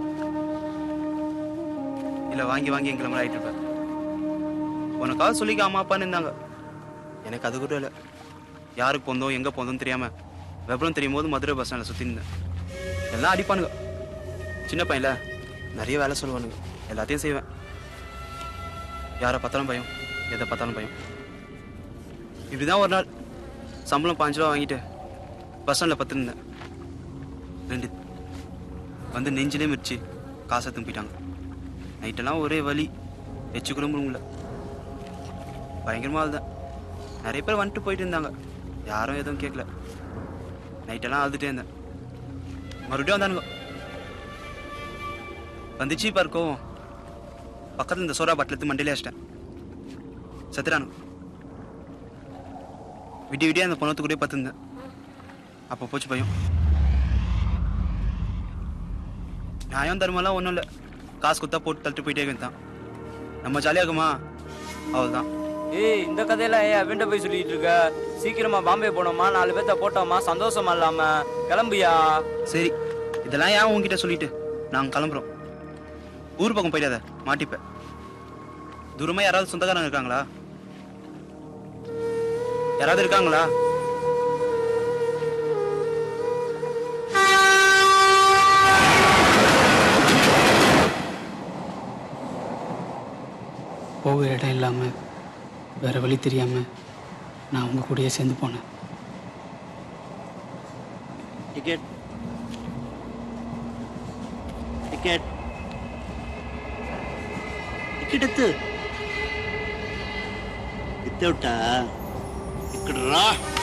இல்ல வாங்கி வாங்கி எங்களை மாதிரி ஆயிட்டு இருப்ப உனக்காக சொல்லிக்க அம்மா அப்பான்னு இருந்தாங்க எனக்கு அது கூட இல்லை யாருக்கு போந்தோம் எங்க போந்தோம் தெரியாம விவரம் தெரியும் போது மதுரை பஸ் ஸ்டாண்ட்ல சுத்தி இருந்தேன் எல்லாம் அடிப்பானுங்க சின்ன பையன்ல நிறைய வேலை சொல்லுவானுங்க எல்லாத்தையும் செய்வேன் யாரை பார்த்தாலும் பயம் எதை பார்த்தாலும் பயம் இப்படிதான் ஒரு நாள் சம்பளம் பாஞ்சு ரூபா வாங்கிட்டு பஸ் ஸ்டாண்டில் பத்துருந்தேன் ரெண்டு வந்து நெஞ்சிலே மிரிச்சு காசை தும்பிட்டாங்க நைட்டெல்லாம் ஒரே வலி வச்சு கூட முடியல பயங்கரமாக அழுதேன் நிறைய பேர் வந்துட்டு போயிட்டு இருந்தாங்க யாரும் எதுவும் கேட்கல நைட்டெல்லாம் அழுதுட்டே இருந்தேன் மறுபடியும் வந்தானுங்க வந்துச்சு பாரு கோவம் பக்கத்தில் இந்த சோறா பாட்டில் எடுத்து மண்டியிலே வச்சிட்டேன் செத்துறானுங்க விடிய விடிய அந்த பொண்ணத்து கூட பார்த்துருந்தேன் அப்போ போச்சு பயம் நியாயம் தர்மம்லாம் ஒன்றும் இல்லை காசு கொடுத்தா போட்டு தள்ளிட்டு போயிட்டே இருந்தான் நம்ம ஜாலியாக இருக்குமா அவ்வளோதான் ஏய் இந்த கதையெல்லாம் ஏன் அவன்கிட்ட போய் சொல்லிட்டு இருக்க சீக்கிரமா பாம்பே போனோமா நாலு பேர்த்த போட்டோமா சந்தோஷமா இல்லாம கிளம்பியா சரி இதெல்லாம் ஏன் உங்ககிட்ட சொல்லிட்டு நாங்கள் கிளம்புறோம் ஊர் பக்கம் போயிடாத மாட்டிப்ப தூரமா யாராவது சொந்தக்காரங்க இருக்காங்களா யாராவது இருக்காங்களா போக இடம் இல்லாமல் வேற வழி தெரியாமல் நான் அவங்க கூடயே சேர்ந்து போனேன் டிக்கெட் టికెట్ టికెట్ ఎత్తు ఎత్తవుటా ఇక్కడ రా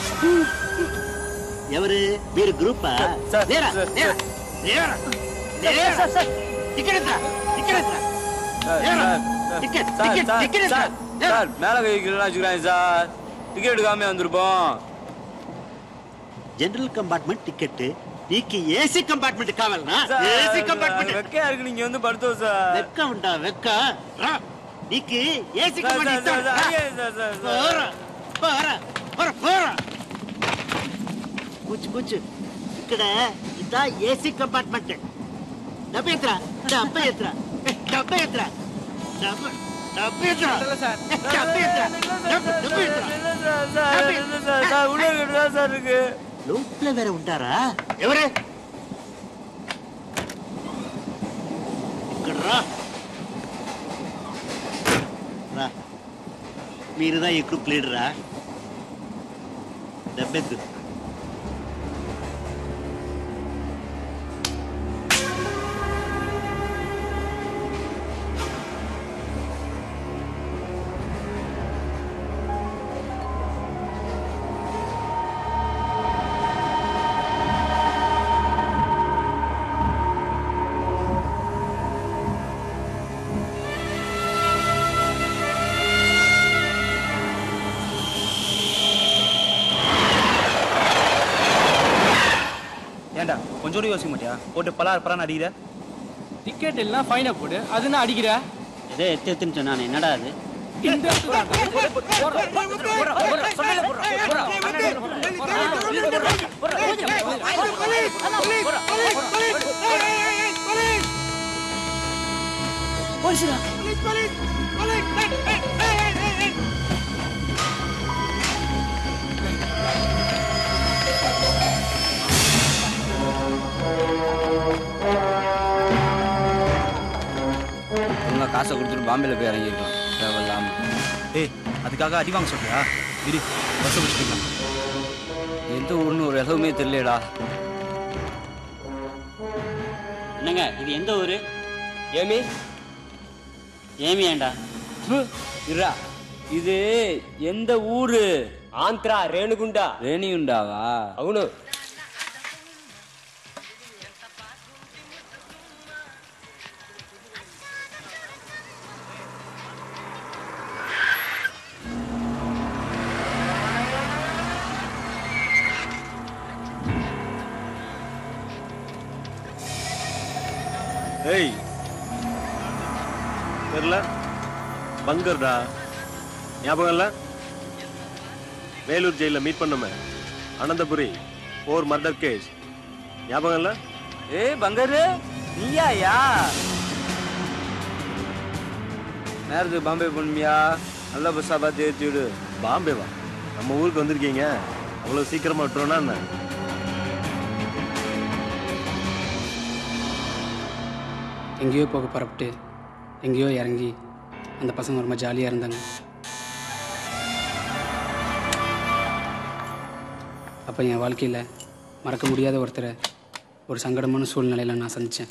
ఎవరు మీరు గ్రూపా లేరా లేరా లేరా లేరా టికెట్ ఎత్తరా టికెట్ ఎత్తరా లేరా టికెట్ టికెట్ టికెట్ ఎత్తరా சார் மேல கை வைக்கலாம் வச்சுக்கிறாங்க சார் டிக்கெட் எடுக்காம வந்திருப்போம் జనరల్ కంపార్ట్మెంట్ టికెట్ నీకు ఏసీ కంపార్ట్మెంట్ కావాలనా சார், ఏసీ కంపార్ట్మెంట్ வெக்கையா இருக்கு நீங்க வந்து படுத்தோம் சார் వెక్క ఉంటా వెక్క రా నీకు ఏసీ சார், కంపార్ట్మెంట్ சார், ఇస్తాను சார், రా. ஐயே, சார், சார், சார். పోరా పోరా పోరా పోరా కూర్చు కూర్చు ఇక్కడ ఇదా ఏసీ కంపార్ట్మెంట్ డబ్బు ఎత్తురా డబ్బు ఎత్తురా డబ్బు ఎత్తురా డబ్బు டப்பி ஏத்துறா. டப்பி ஏத்துறா. டப்பி, டப்பி ஏத்துறா. டப்பி. லூப்ல வேற விட்டாரா எவரு ఇక్కడ్రా రా మీరుదా ఈ గ్రూప్ లీడరా దెబ్బెద్దు ஏன்டா கொஞ்சம் கூட யோசிக்க மாட்டியா போட்டு பலார் பலான்னு அடிக்கிற டிக்கெட் எல்லாம் ஃபைனை போடு அதுன்னு அடிக்கிற எதே எத்து எத்துன்னு சொன்னானே என்னடா அது இந்த ஒழுங்கா காசை கொடுத்துட்டு பாம்பேல போய் இறங்கிருக்கலாம் தேவையில்லாம ஏய் அதுக்காக அடி வாங்க சொல்றியா இரு பஸ் பிடிச்சிக்கலாம் எந்த ஊர்னு ஒரு இடவுமே தெரியலடா என்னங்க இது எந்த ஊரு ஏமி ஏமி ஏண்டா இருடா இது எந்த ஊரு ఆంధ్రా రేణుగుండా ரேணியுண்டாவா అవును ஏய் தெரியல பங்கர்டா ஞாபகம் இல்ல வேலூர் ஜெயில மீட் பண்ணுமே அனந்தபுரி ஓர் மர்டர் கேஸ் ஞாபகம் இல்ல ஏய் பங்கரு நீயாயா நேரத்துக்கு பாம்பே போகணுமியா நல்ல பஸ்ஸா பார்த்து ஏற்றி விடு பாம்பே வா நம்ம ஊருக்கு வந்திருக்கீங்க அவ்வளவு சீக்கிரமா விட்டுருவோம்னா என்ன எங்கேயோ போக புறப்பட்டு எங்கேயோ இறங்கி அந்த பசங்க ரொம்ப ஜாலியாக இருந்தாங்க அப்போ என் வாழ்க்கையில் மறக்க முடியாத ஒருத்தரை ஒரு சங்கடமான சூழ்நிலையில் நான் சந்தித்தேன்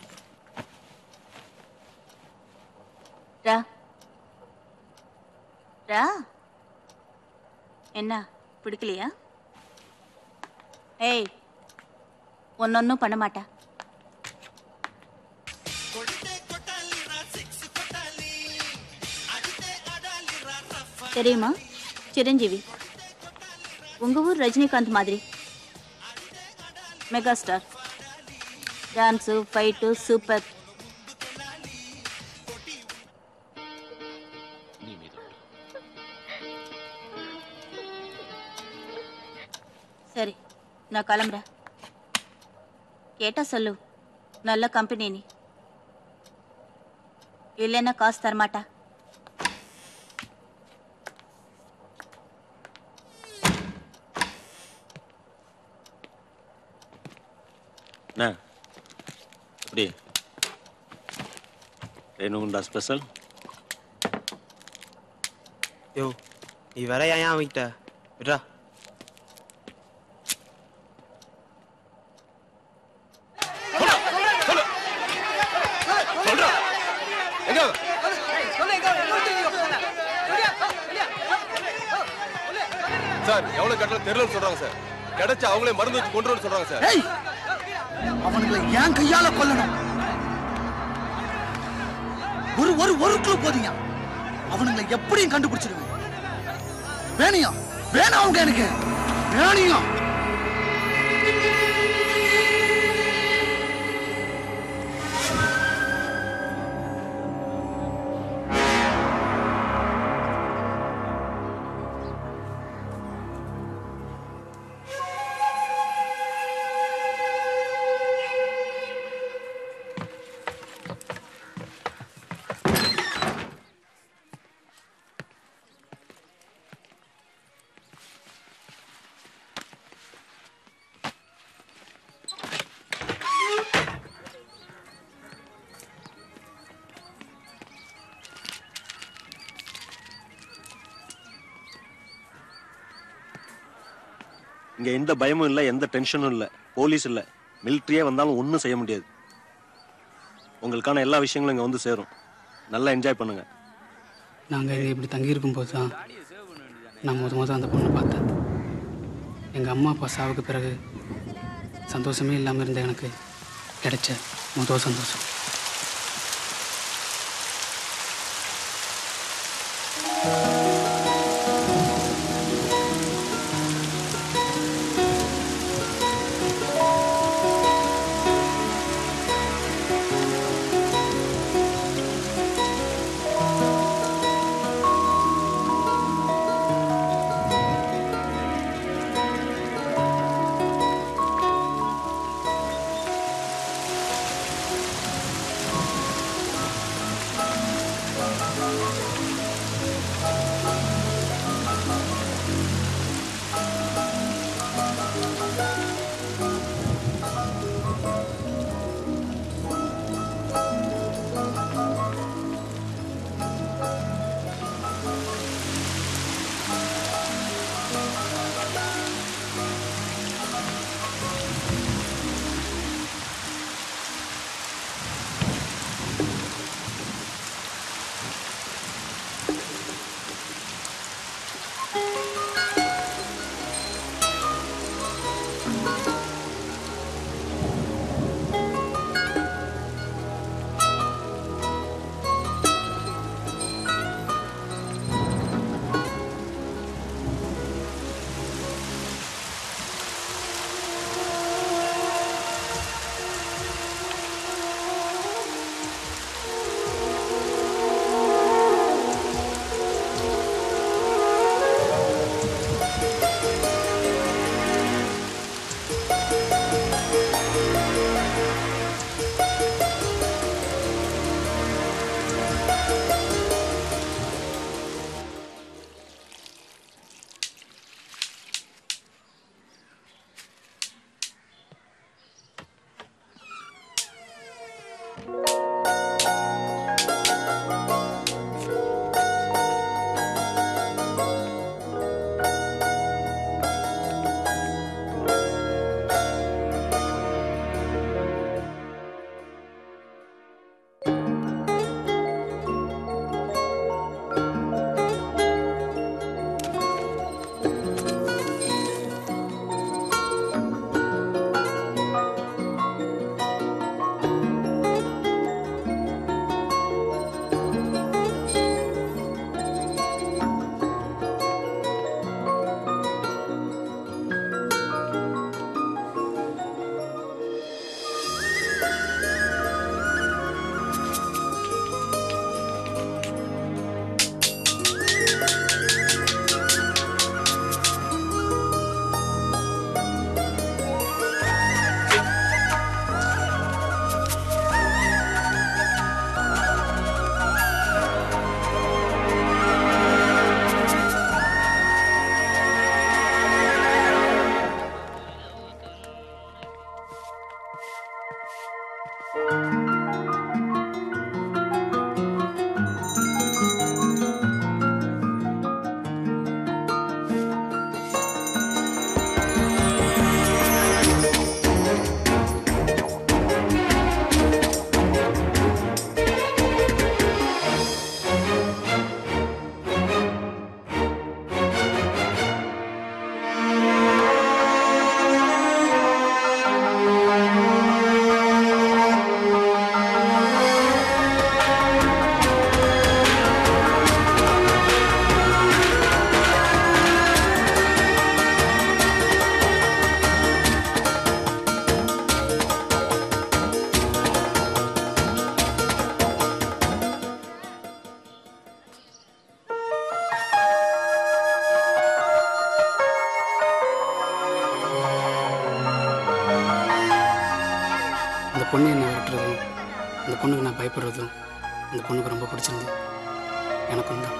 ரா ரா என்ன பிடிக்கலையா ஏய் ஒன்னொன்னும் பண்ண மாட்டா தெரியுமா சிரஞ்சீவி உங்க ஊர் ரஜினிகாந்த் மாதிரி mega star dance fight super சரி நான் கிளம்புறேன் கேட்டா சொல்லு நல்ல கம்பெனி நீ இல்லைன்னா காசு தரமாட்டா என்ன எப்படி ரேணுகுண்டா ஸ்பெஷல் யோ நீ வேற ஏன் அவங்கிட்ட விட்றா எங்க சார் எவ்வளவு கட்டணம் தெரியலன்னு சொல்றாங்க சார் கிடைச்ச அவங்களே மருந்து வச்சு கொண்டு வர சொல்றாங்க சார் ஏய் அவனுங்களை ஏன் கையால கொல்லணும் ஒரு ஒரு ஒரு கிலோ போதீங்க அவனுங்களை எப்படியும் கண்டுபிடிச்சிருவேன் வேணியா வேணாம் அவங்க எனக்கு வேணியா இங்க எந்த பயமும் இல்லை எந்த டென்ஷனும் இல்லை போலீஸ் இல்லை மிலிட்ரியே வந்தாலும் ஒன்றும் செய்ய முடியாது உங்களுக்கான எல்லா விஷயங்களும் இங்க வந்து சேரும் நல்லா என்ஜாய் பண்ணுங்க நாங்கள் இங்கே இப்படி தங்கியிருக்கும் போது தான் நான் முத முத அந்த பொண்ணை பார்த்தேன் எங்கள் அம்மா அப்பா சாவுக்கு பிறகு சந்தோஷமே இல்லாமல் இருந்த எனக்கு கிடைச்ச முதல் சந்தோஷம் அந்த பொண்ணு என்னை விட்டுறதும் அந்த பொண்ணுக்கு நான் பயப்படுறதும் அந்த பொண்ணுக்கு ரொம்ப பிடிச்சிருந்தது எனக்கும் தான்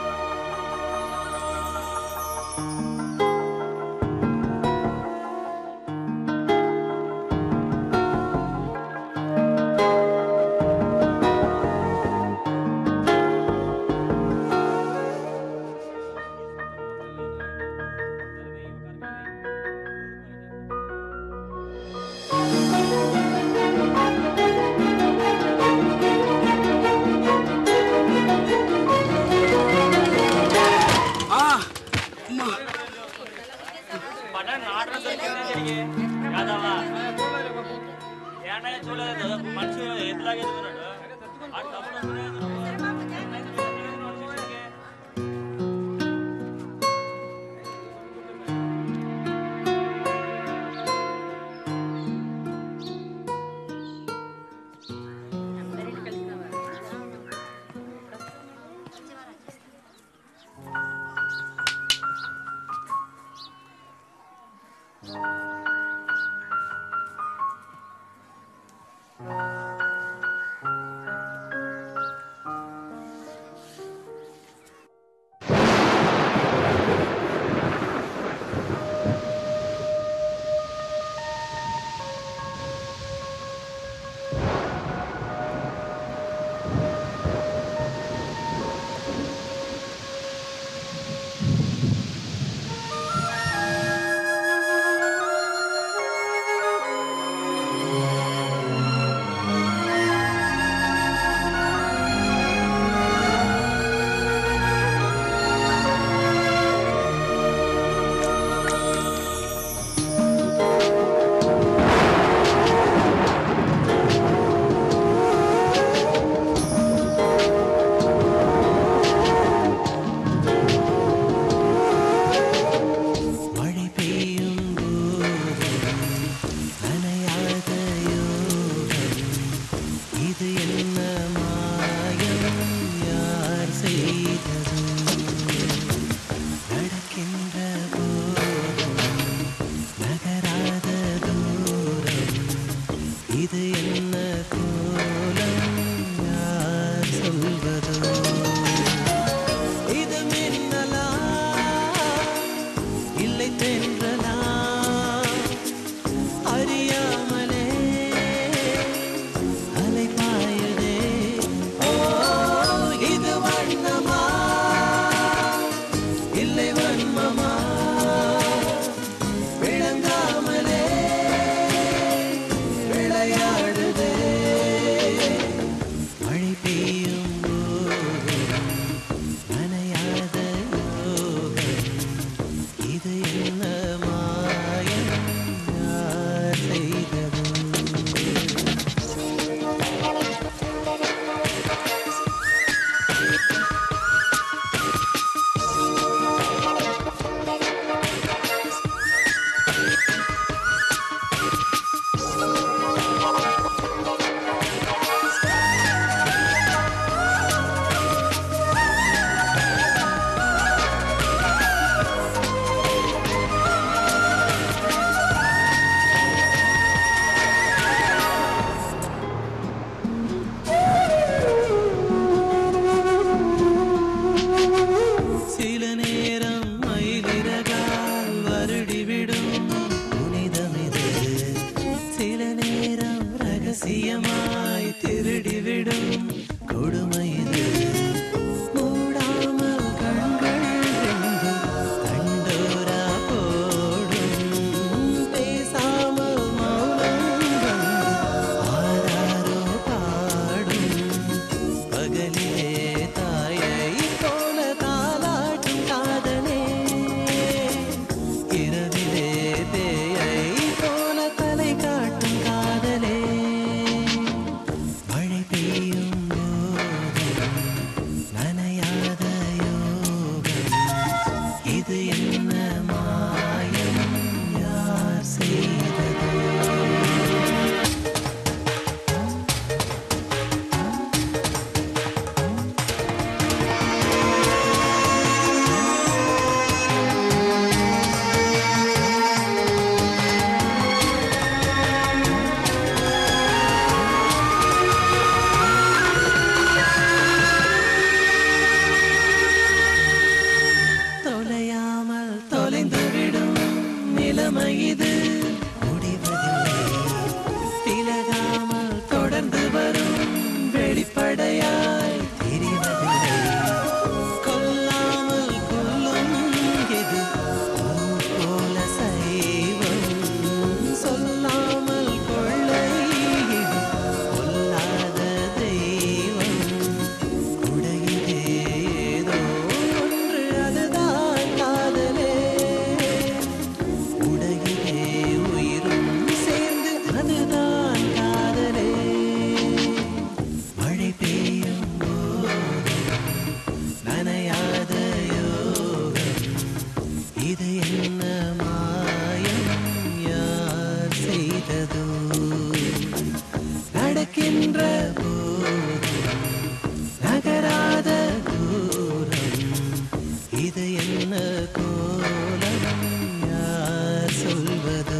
இது என்ன கோலம் யார் சொல்வதோ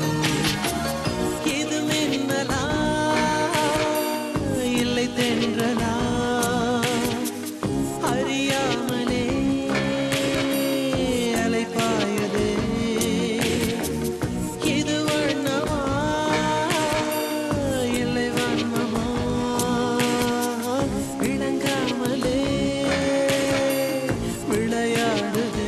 இது மின்னலா இல்லை தென்றலா அறியாமலே அலைப்பாயுதே இது வண்ணமா இல்லை வண்ணமா விளங்காமலே விளையாடுதே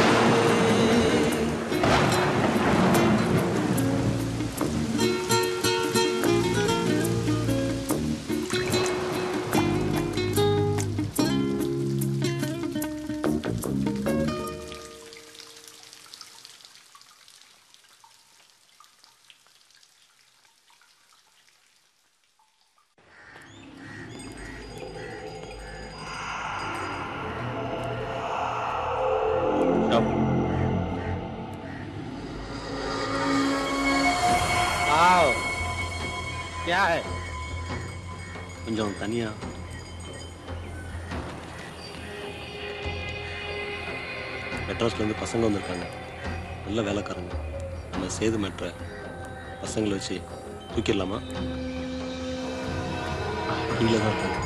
आओ क्या है கொஞ்சம் தனியா மெட்ராஸ்லேருந்து பசங்க வந்திருக்காங்க நல்ல வேலைக்காரங்க நம்ம சேது மெட்ரை பசங்களை வச்சு தூக்கிடலாமா நீங்களே தான் இருக்காங்க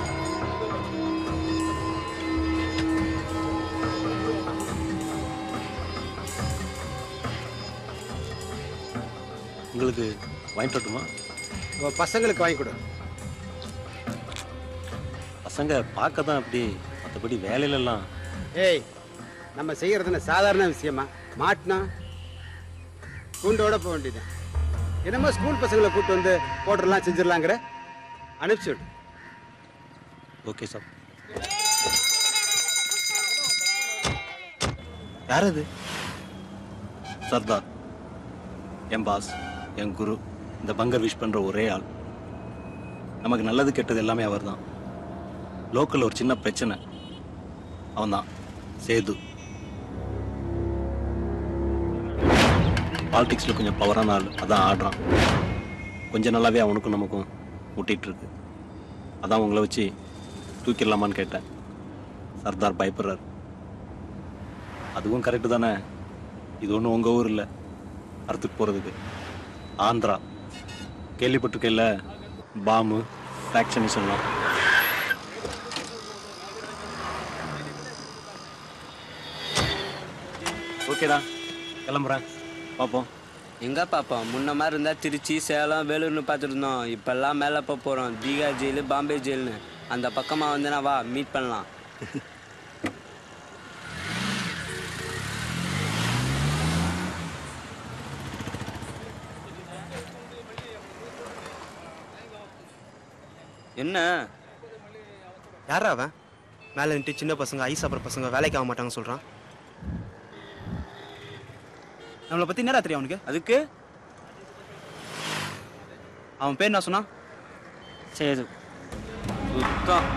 உங்களுக்கு வாங்கிட்டு வரட்டுமா உன் பசங்களுக்கு வாங்கி கொடு பசங்க பார்க்க தான் அப்படி மற்றபடி வேலையிலலாம் ஏய் நம்ம செய்யறதுன்னு சாதாரண விஷயமா மாட்டினா கூண்டோட போக வேண்டியதுதான் என்னமோ ஸ்கூல் பசங்களை கூட்டு வந்து போட்டுடலாம் செஞ்சிடலாங்கிற அனுப்பிச்சு விடு ஓகே சார் யார் அது சர்தார் என் பாஸ் என் குரு இந்த பங்கர் விஷ் பண்ற ஒரே ஆள் நமக்கு நல்லது கெட்டது எல்லாமே அவர்தான் லோக்கல் ஒரு சின்ன பிரச்சனை அவன்தான் சேது பாலிடிக்ஸில் கொஞ்சம் பவரான ஆள் அதான் ஆடுறான் கொஞ்சம் நல்லாவே அவனுக்கும் நமக்கும் முட்டிட்டு இருக்கு அதான் உங்களை வச்சு தூக்கிடலாமான்னு கேட்டேன் சர்தார் பயப்படுறார் அதுவும் கரெக்டு தானே இது ஒன்றும் உங்கள் ஊர் இல்லை அறுத்துட்டு போகிறதுக்கு ஆந்திரா கேள்விப்பட்டிருக்கேல்ல பாம்பு வேக்சினேஷன்லாம் ஓகேடா கிளம்புறேன் பார்ப்போம் எங்க பாப்போம் முன்ன மாதிரி இருந்தா திருச்சி சேலம் வேலூர்னு பார்த்துட்டு இருந்தோம் இப்பெல்லாம் மேலே போக போறோம் தீகா ஜெயிலு பாம்பே ஜெயில்னு அந்த பக்கமா வந்தேனா வா மீட் பண்ணலாம் என்ன யாரா அவன் மேலே நின்று சின்ன பசங்க ஐஸ் சாப்பிட்ற பசங்க வேலைக்கு ஆக மாட்டாங்கன்னு சொல்கிறான் நம்மளை பற்றி என்னடா தெரியும் அவனுக்கு அதுக்கு அவன் பேர் என்ன சொன்னான் சேது சுத்தம்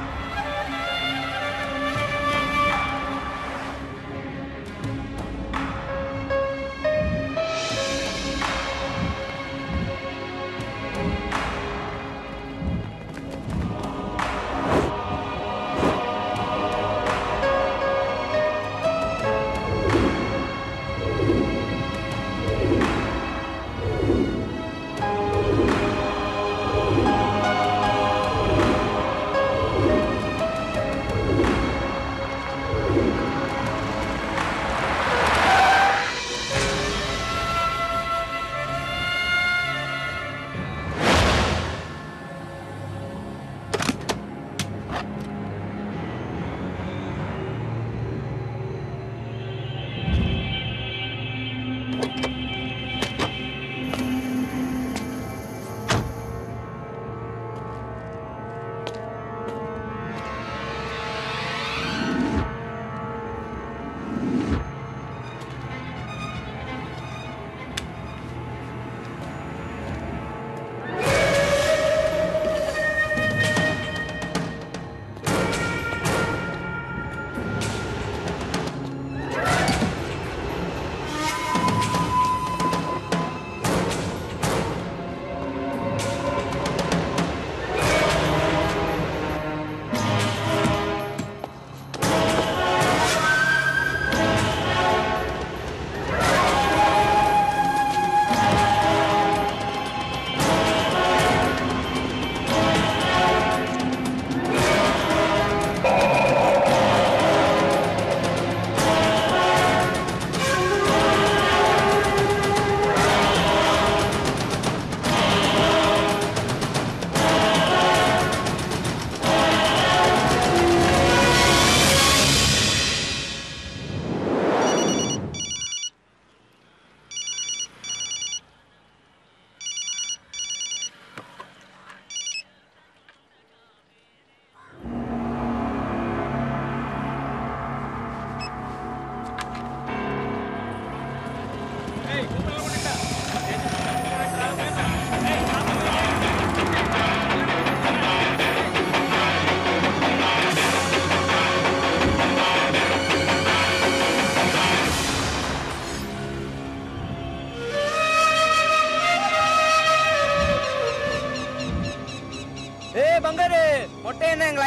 ஆ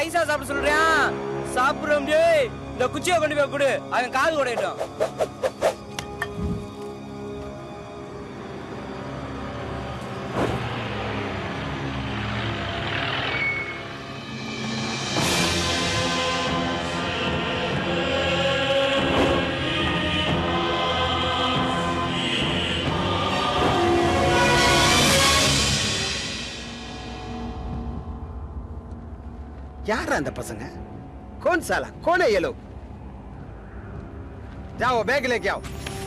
ஐசா சாப்பிட சொல்றேன் சாப்பிட முடியே இந்த குச்சியை கொண்டு போய் கொடு அவன் காது உடையட்டும் यार அந்த பசங்க कौन साला कौन है ये लोग जाओ बैग लेके आओ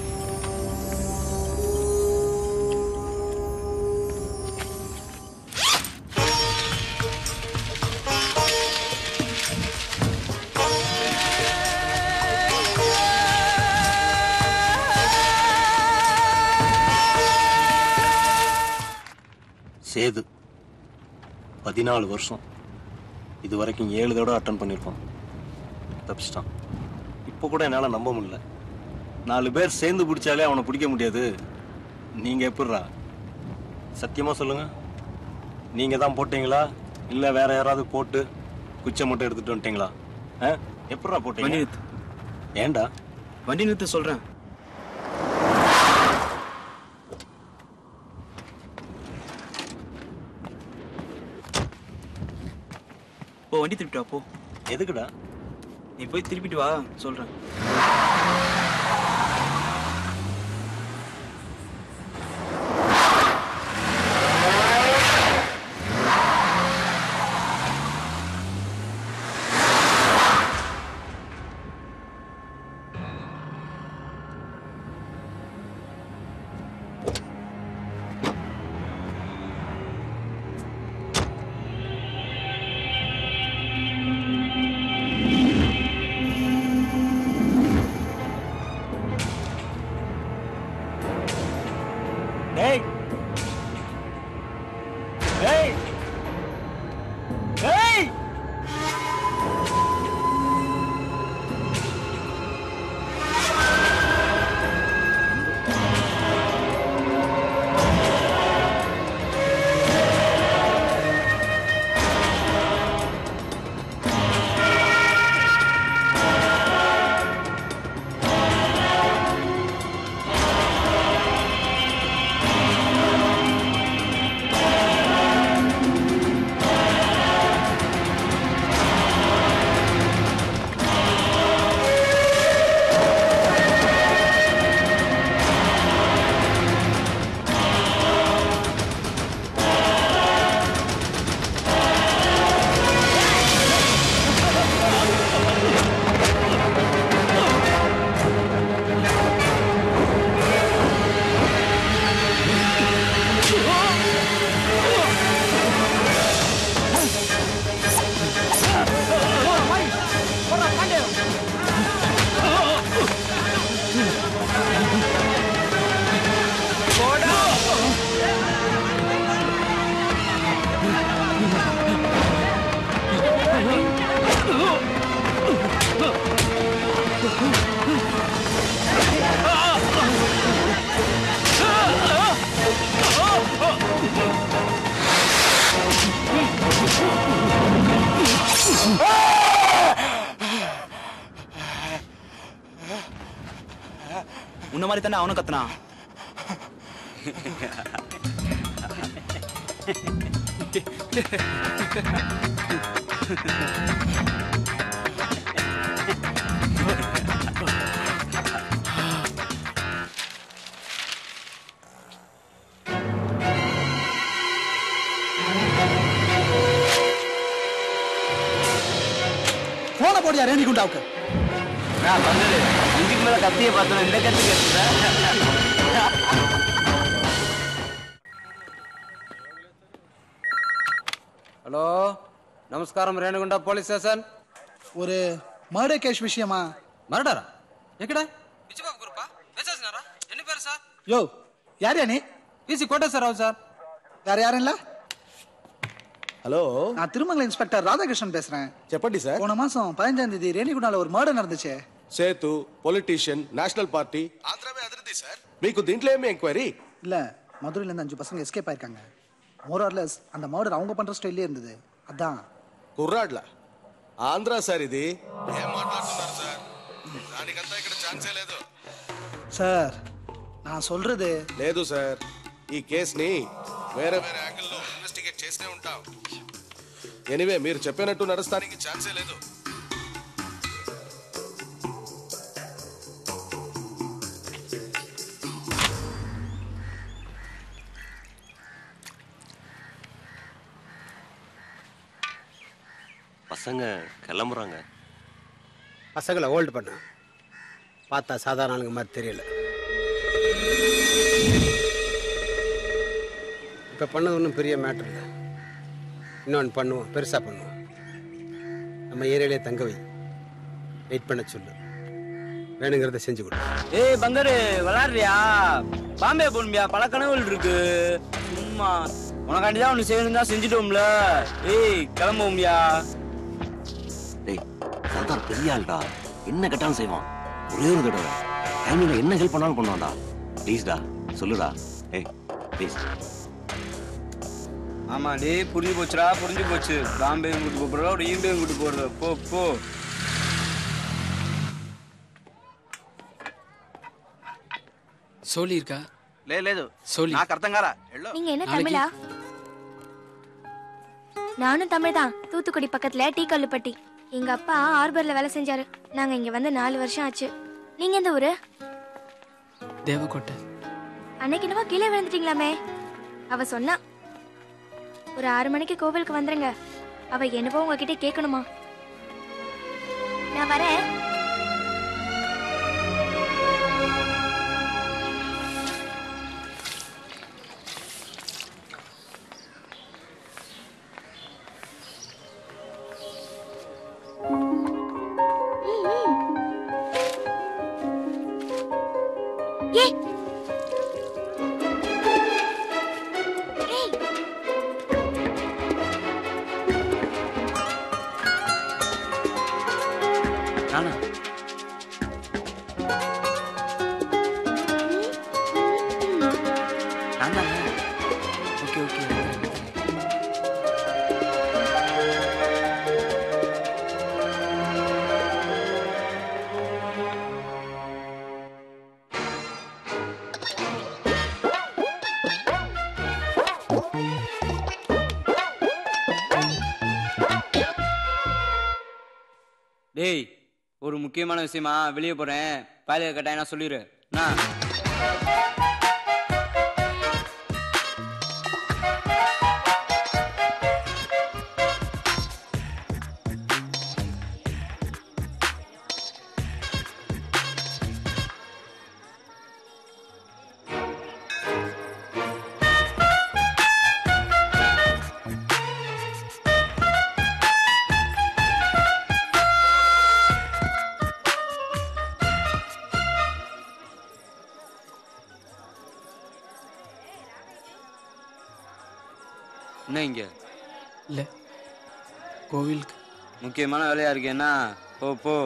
சேது பதினாலு வருஷம் இது வரைக்கும் ஏழு தடவை அட்டன் பண்ணியிருக்கோம் தப்பிச்சிட்டான் இப்போ கூட என்னால் நம்ப முடியல நாலு பேர் சேர்ந்து பிடிச்சாலே அவனை பிடிக்க முடியாது நீங்கள் எப்படிரா சத்தியமாக சொல்லுங்கள் நீங்கள் தான் போட்டீங்களா இல்லை வேற யாராவது போட்டு குச்சை மட்டும் எடுத்துட்டு வந்துட்டீங்களா ஆ எப்படிரா போட்டீங்க வண்டி நிறுத்து. ஏன்டா வண்டி நிறுத்த சொல்றேன் போ வண்டி திருப்பிட்டு வா போ எதுக்குடா நீ போய் திருப்பிட்டு வா சொல்றேன் டேய் டேய் டேய் உன்ன மாதிரி தானே அவனும் கத்துனான் போன போடியா ரேணி குண்டாவுக்கு நான் பண்ணது இதுக்கு மேல கத்திய பார்த்தோம் இந்த கத்தி கத்துறேன் ஹலோ நமஸ்காரம் ரேணுகுண்டா போலீஸ் ஸ்டேஷன் ஒரு மர்டர் கேஸ் விஷயமா மர்டரா எக்கடா விஜயபாபு குரூப்பா பேசாசினாரா என்ன பேரு சார் யோ யார் நீ பிசி கோட்டேஸ்வரராவ் சார் வேற யாரும் இல்ல ஹலோ நான் திருமங்கல இன்ஸ்பெக்டர் ராதாகிருஷ்ணன் பேசுறேன் చెప్పండి సార్ போன மாசம் பதினஞ்சாம் தேதி ரேணிகுண்டால ஒரு மர்டர் நடந்துச்சு సేతు పొలిటీషియన్ నేషనల్ పార్టీ ఆంధ్రమే అదిరింది సార్ మీకు దీంట్లో ఏమి ఎంక్వైరీ இல்ல மதுரையில இருந்து அஞ்சு பசங்க எஸ்கேப் ஆயிருக்காங்க மோரார்லெஸ் அந்த மர்டர் அவங்க பண்ற ஸ்டைல்லே இருந்தது அதான் కుర్రాడ్ల ఆంధ్ర సార్ ఇది ఏం మాట్లాడుతున్నారు సార్ దానికంతా ఇక్కడ ఛాన్సే లేదు సార్ நான் சொல்றது లేదు సార్ ఈ కేసుని వేరే వేరే యాంగిల్లో ఇన్వెస్టిగేట్ చేస్తూనే ఉంటాం ఎనివే మీరు చెప్పినట్టు నడుస్తానికి ఛాన్సే లేదు பசங்க கிளம்புறாங்க பசங்களை ஹோல்டு பண்ண பார்த்தா சாதாரண ஆளுங்க மாதிரி தெரியல இப்போ பண்ணது ஒன்றும் பெரிய மேட்டர் இல்லை இன்னொன்று பண்ணுவோம் பெருசாக பண்ணுவோம் நம்ம ஏரியாலே தங்க வை வெயிட் பண்ண சொல்லு வேணுங்கிறத செஞ்சு கொடு ஏய் பங்கரு விளாடுறியா பாம்பே போகணும்பியா பல கனவுகள் இருக்கு சும்மா உனக்காண்டி தான் ஒன்று செய்யணும் தான் செஞ்சுட்டோம்ல ஏய் கிளம்புவோம்யா டேய் சர்தார் பெரிய ஆள்டா என்ன கேட்டாலும் செய்வான் ஒரே ஒரு தடவை டைமிங்ல என்ன ஹெல்ப் பண்ணாலும் பண்ணுவான்டா ப்ளீஸ்டா சொல்லுடா ஏய் ப்ளீஸ் ஆமா டேய் புரிஞ்சு போச்சுடா புரிஞ்சு போச்சு பாம்பே கூட்டு போறதா ஒரு ஈம்பே கூட்டு போறதா போ போ సోలీ இருக்கா లే లేదు సోలీ నాకు అర్థం కారా వెళ్ళు நீங்க என்ன நாளைக்கு- தமிழா நானும் தமிழ் தான் தூத்துக்குடி பக்கத்துல டீ கல்லுப்பட்டி எங்க அப்பா ஹார்பர்ல வேலை செஞ்சாரு நாங்க இங்க வந்து நாலு வருஷம் ஆச்சு நீங்க எந்த ஊரு தேவக்கோட்டை அன்னைக்கு என்னவோ கீழே விழுந்துட்டீங்களாமே அவ சொன்னா ஒரு ஆறு மணிக்கு கோவிலுக்கு வந்துருங்க அவ என்னவோ உங்ககிட்ட கேட்கணுமா நான் வரேன் ஏய் ஏய் நானா நான் தானே ஓகே ஓகே டேய் ஒரு முக்கியமான விஷயமா வெளியே போறேன் பாலிய கட்டாயம் சொல்லிடு நான் என்ன இங்க இல்லை கோவிலுக்கு முக்கியமான வேலையா இருக்கேன்னா போ போ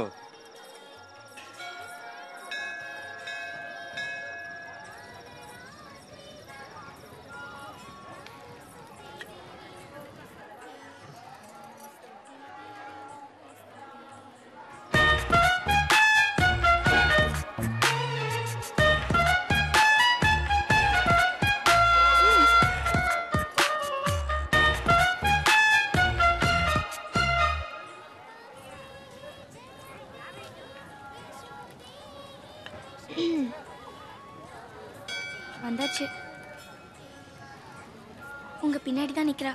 வந்தாச்சு உங்க பின்னாடி தான் நிக்கிறா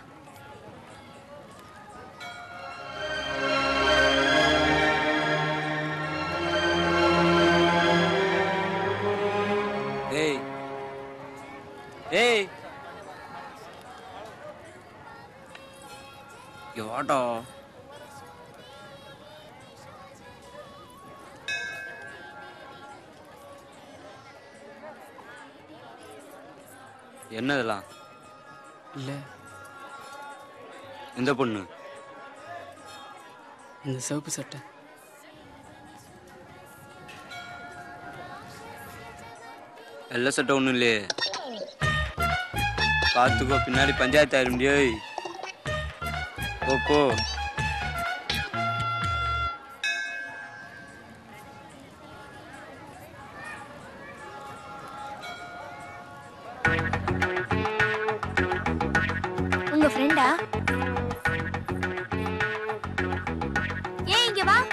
டேய் டேய் இங்க வாடா என்ன இதெல்லாம் இல்லை இந்த பொண்ணு இந்த சிவப்பு சட்டை வெள்ளை சட்டை ஒன்றும் இல்லையே பார்த்துக்கோ பின்னாடி பஞ்சாயத்து ஆயிரும் டேய் போ போ உங்க ஃப்ரெண்டா ஏன் இங்க வா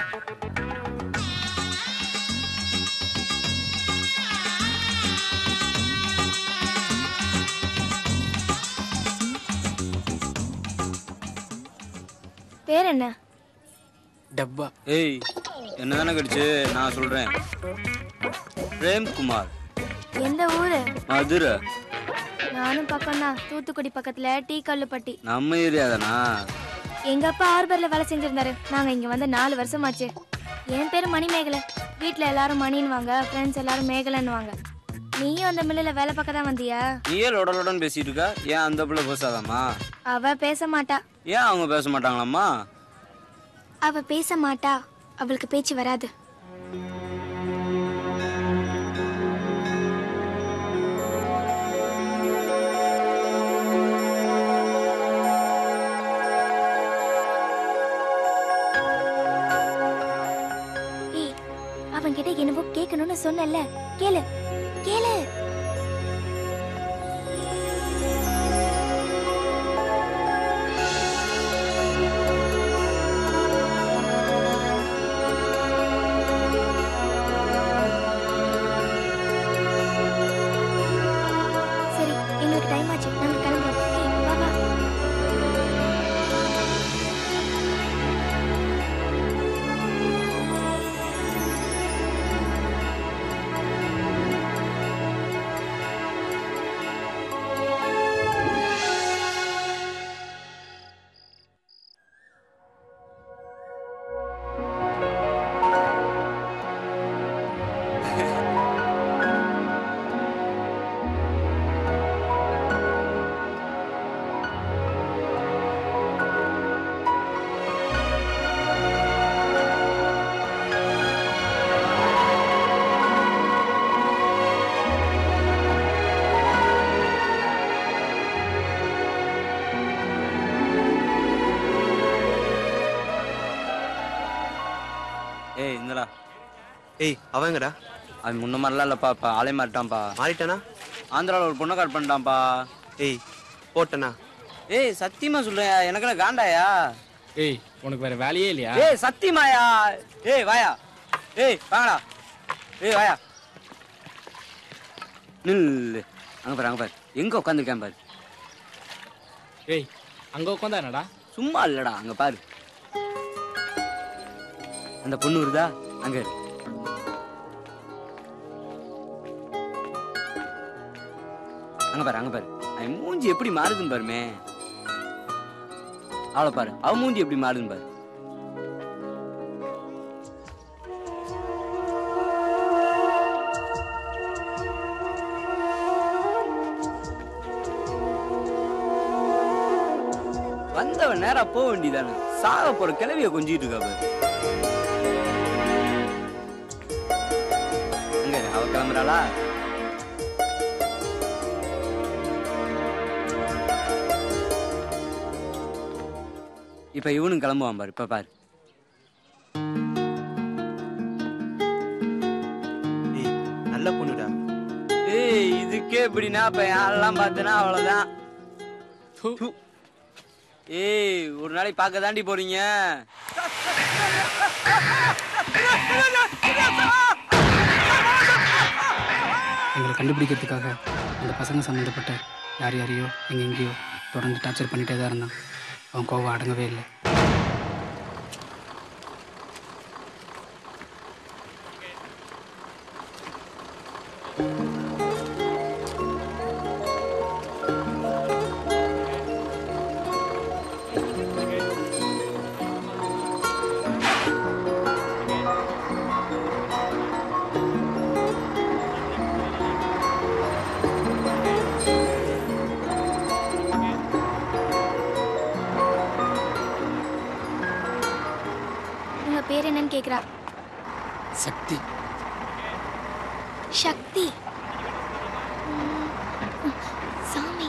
பேர் என்ன டப்பா ஏய் என்ன தானே கடிச்சு நான் சொல்றேன் பிரேம்குமார் எந்த ஊரு மதுரை நானும் பக்கம்தான் தூத்துக்குடி பக்கத்துல டீ கல்லுப்பட்டி நம்ம ஏரியா தானா எங்க அப்பா ஹார்பர்ல வேலை செஞ்சிருந்தாரு நாங்க இங்க வந்து நாலு வருஷமாச்சு என் பேரு மணிமேகலை வீட்ல எல்லாரும் மணின்னுவாங்க ஃப்ரெண்ட்ஸ் எல்லாரும் மேகலைன்னுவாங்க நீயும் அந்த மில்லுல வேலை பார்க்க தான் வந்தியா நீயே லொட லொடன்னு பேசிட்டு இருக்கா ஏன் அந்த பிள்ளை பேசாதாம்மா அவ பேச மாட்டா ஏன் அவங்க பேச மாட்டாங்களாம்மா அவ பேச மாட்டா அவளுக்கு பேச்சு வராது ஏய் அவன்கிட்ட என்னவோ கேட்கணும்னு சொன்னல கேளு கேளு சரி எங்களுக்கு டைம் ஆச்சு நாங்க கிளம்புறோம் ஏய், வா வா ஏய் இந்தடா ஏய் அவங்கடா அது முன்ன மாதிரிலாம் இல்லப்பா இப்போ ஆளே மாட்டான்ப்பா மாறிட்டானா ஆந்திராவில் ஒரு பொண்ணை கட் பண்ணிட்டான்ப்பா ஏய் போட்டனா ஏய் சத்தியமா சொல்றேன் எனக்கு காண்டாயா ஏய் உனக்கு வேற வேலையே இல்லையா ஏய் சத்தியமாயா ஏய் வாயா ஏய் வாங்கடா ஏய் வாயா நில்லு அங்க பாரு அங்க பாரு எங்க உட்காந்துருக்கேன் பாரு ஏய் அங்க உட்காந்தா என்னடா சும்மா இல்லடா அங்க பாரு அந்த பொண்ணு வருதா அங்க இரு. அங்க பாரு அங்க பாரு அவன் மூஞ்சி எப்படி மாறுதுன்னு பாருமே அவளை பாரு அவ மூஞ்சி எப்படி மாறுதுன்னு பாரு வந்தவன் நேரா போக வேண்டியதானே சாக போற கிளவிய கொஞ்சிட்டு இருக்கா பாரு அங்க இரு, அவ கிளம்புறாளா இப்ப இவனும் கிளம்புவான் பாரு இப்ப பாரு ஏய் நல்ல பொண்ணுடா ஏய் இதுக்கே இப்படின்னா இப்ப யாரெல்லாம் பார்த்தனா அவ்வளவுதான் து. ஏய் ஒரு நாளைக்கு பார்க்க தாண்டி போறீங்க எங்களை கண்டுபிடிக்கிறதுக்காக அந்த பசங்க சம்மந்தப்பட்ட யார் யாரையோ எங்கெங்கேயோ தொடர்ந்து டார்ச்சர் பண்ணிட்டே தான் இருந்தான் அவன் கோவம் அடங்கவே இல்லை உங்க பேர் என்னன்னு கேக்குறா சக்தி சக்தி ம், சாமி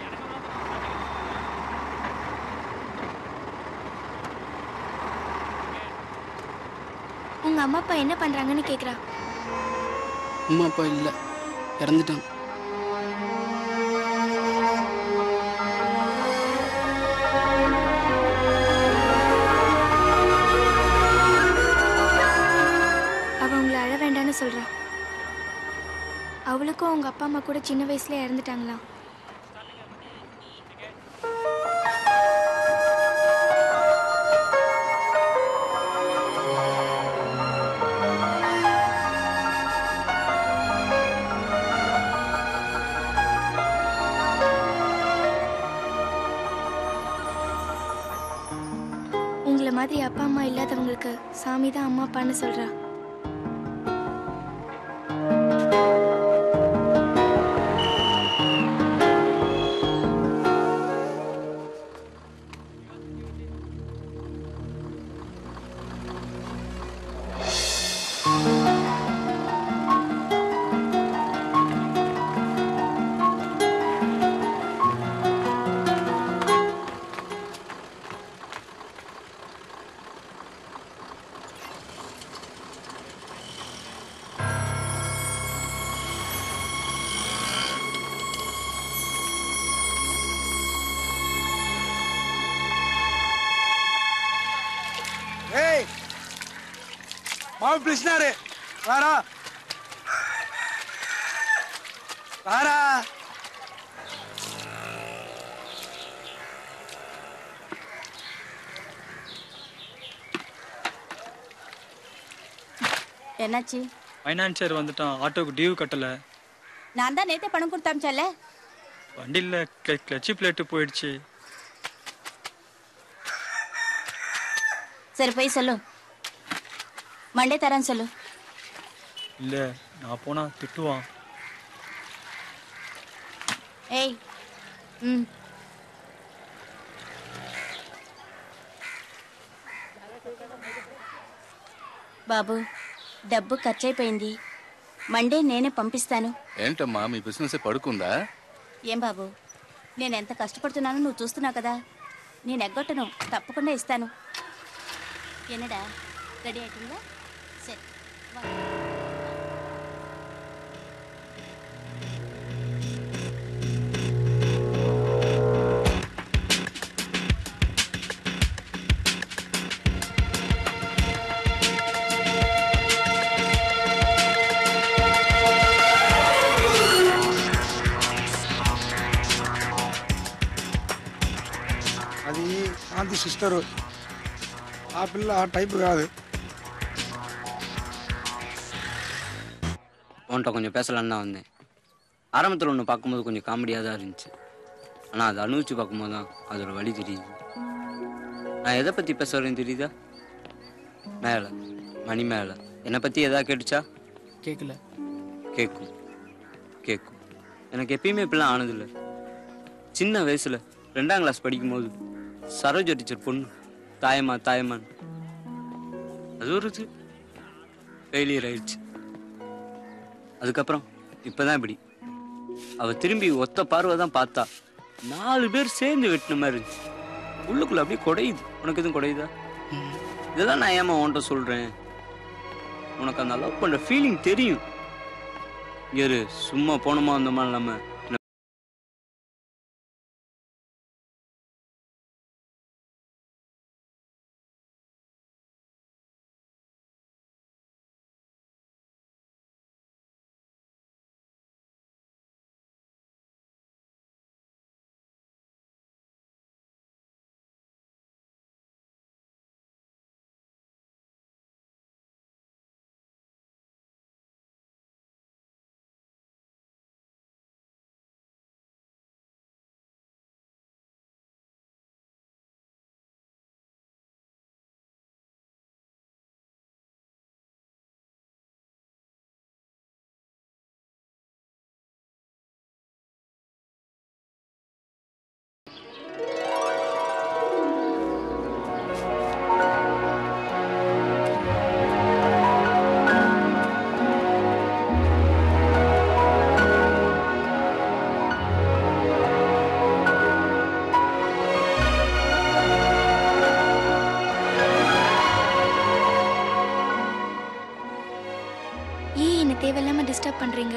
உங்க அம்மா அப்பா என்ன பண்றாங்கன்னு கேக்குறா அம்மா அப்பா இல்லை இறந்துட்டான் அப்பான்னு சொல்றா அவளுக்கும் அவங்க அப்பா அம்மா கூட சின்ன வயசுல இறந்துட்டாங்களாம் உங்களை மாதிரி அப்பா அம்மா இல்லாதவங்களுக்கு சாமி தான் அம்மா அப்பான்னு சொல்றா ஏய் மாவு பிடிச்சினாரு வாரா வாரா என்னாச்சு ஃபைனான்சியர் வந்துட்டான் ஆட்டோக்கு டியூ கட்டல நான் தான் நேத்தே பணம் கொடுத்து அமிச்சல வண்டியில் கிளச்சி பிளேட்டு போயிடுச்சு சரி போய் சொல்லு மண்டே தரேன்னு சொல்லு இல்லை நான் போனா திட்டுவான் ஏய் ம் బాబు డబ్బు ఖర్చయిపోయింది మండే నేనే పంపిస్తాను ఏంటమ్మా మీ బిజినెస్ పడుకుందా ఏం బాబు నేను ఎంత కష్టపడుతున్నానో నువ్వు చూస్తున్నావు కదా నేను ఎగ్గొట్టను తప్పకుండా ఇస్తాను என்னடா ரெடி ஆயிட்டீங்களா சரி வா. అది శాంతి సిస్టరు ఆ పిల్ల ఆ టైప్ కాదు உன்கிட்ட கொஞ்சம் பேசலான்னு தான் வந்தேன் ஆரம்பத்தில் ஒன்று பார்க்கும்போது கொஞ்சம் காமெடியாக தான் இருந்துச்சு ஆனால் அதை அனுபவிச்சு பார்க்கும்போது தான் அதோட வழி தெரியுது நான் எதை பற்றி பேச வரேன்னு தெரியுதா மேலே மணி மேலே என்னை பற்றி எதாவது கேட்டுச்சா கேட்கல கேட்கும் கேட்கும் எனக்கு எப்பயுமே இப்படிலாம் ஆனதில்லை சின்ன வயசில் ரெண்டாம் கிளாஸ் படிக்கும்போது சரோஜா டீச்சர் பொண்ணு தாயம்மா தாயம்மான்னு அது ஒரு இது ஃபெயிலியர் ஆயிடுச்சு அதுக்கப்புறம் இப்பதான் இப்படி அவ திரும்பி ஒத்த பார்வை தான் பார்த்தா நாலு பேர் சேர்ந்து வெட்டின மாதிரி இருந்துச்சு உள்ளுக்குள்ள அப்படியே குடையுது உனக்கு எதுவும் குடையுதா இதெல்லாம் நான் ஏமா உன்கிட்ட சொல்றேன் உனக்கு அந்த லவ் பண்ற ஃபீலிங் தெரியும் இரு சும்மா போனோமா வந்தோமா இல்லாம என்ன ஏன் என்னை தேவையில்லாம டிஸ்டர்ப் பண்றீங்க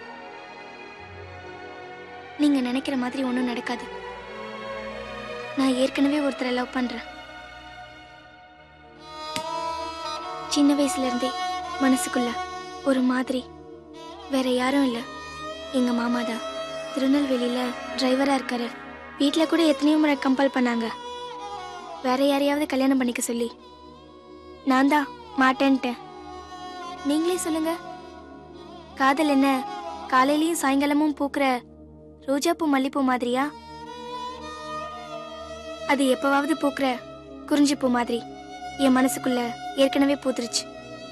நீங்க நினைக்கிற மாதிரி ஒன்றும் நடக்காது நான் ஏற்கனவே ஒருத்தரை லவ் பண்றேன் சின்ன வயசுல இருந்தே மனசுக்குள்ள ஒரு மாதிரி வேற யாரும் இல்லை எங்க மாமா தான் திருநெல்வேலியில டிரைவரா இருக்காரு வீட்டில் கூட எத்தனையோ முறை கம்பல் பண்ணாங்க வேற யாரையாவது கல்யாணம் பண்ணிக்க சொல்லி நான் தான் மாட்டேன்ட்டேன் நீங்களே சொல்லுங்க காதல் என்ன காலையிலயும் சாயங்காலமும் பூக்கிற ரோஜாப்பூ மல்லிப்பூ மாதிரியா அது எப்பவாவது பூக்கிற குறிஞ்சிப்பூ மாதிரி என் மனசுக்குள்ள ஏற்கனவே பூத்துருச்சு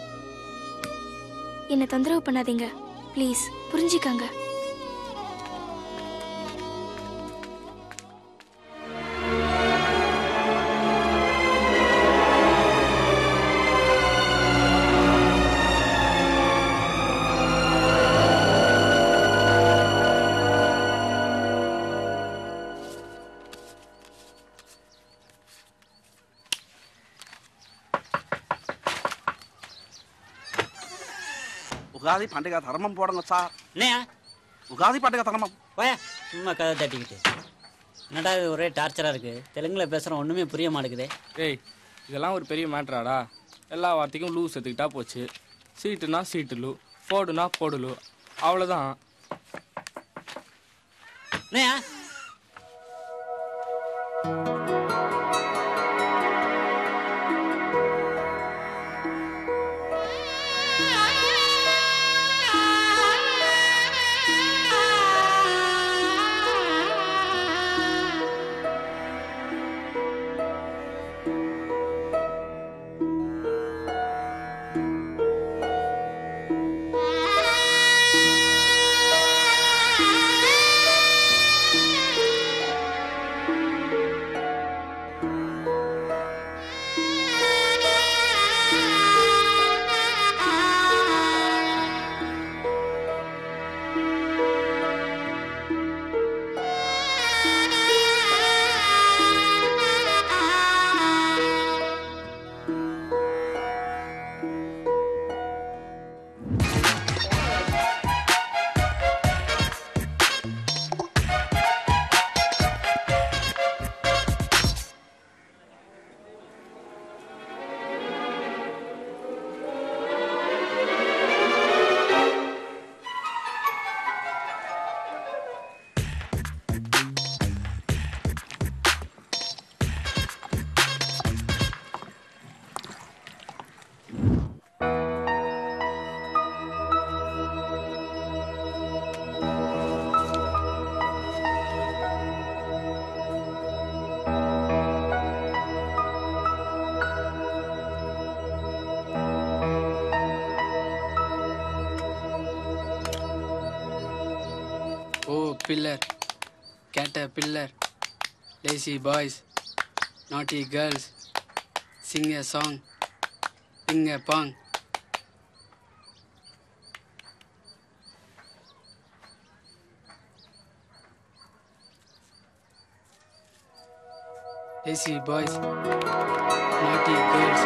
என்னை தொந்தரவு பண்ணாதீங்க ப்ளீஸ் புரிஞ்சுக்காங்க ఉగాది పండుగ ధర్మం పోవడం వచ్చా என்னையா ఉగాది పండుగ ధర్మం போயா சும்மா கதை தட்டிக்கிட்டு என்னடா இது ஒரே டார்ச்சராக இருக்குது தெலுங்கில் பேசுகிறோம் ஒன்றுமே புரிய மாட்டேங்குதே ஏய் இதெல்லாம் ஒரு பெரிய மேட்ராடா எல்லா வார்த்தைக்கும் லூ செத்துக்கிட்டா போச்சு சீட்டுனா சீட்டு லூ போடுனா போடு அவ்வளோதான் என்னையா Oh, pillar, caterpillar, lazy boys, naughty girls, sing a song, ping a pong. Lazy boys, naughty girls,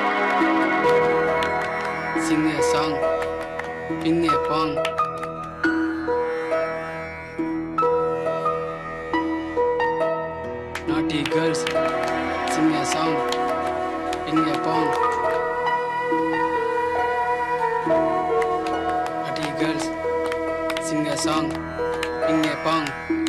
sing a song, ping a pong. Naughty girls, sing a song, ping a pong. Naughty girls, sing a song, ping a pong.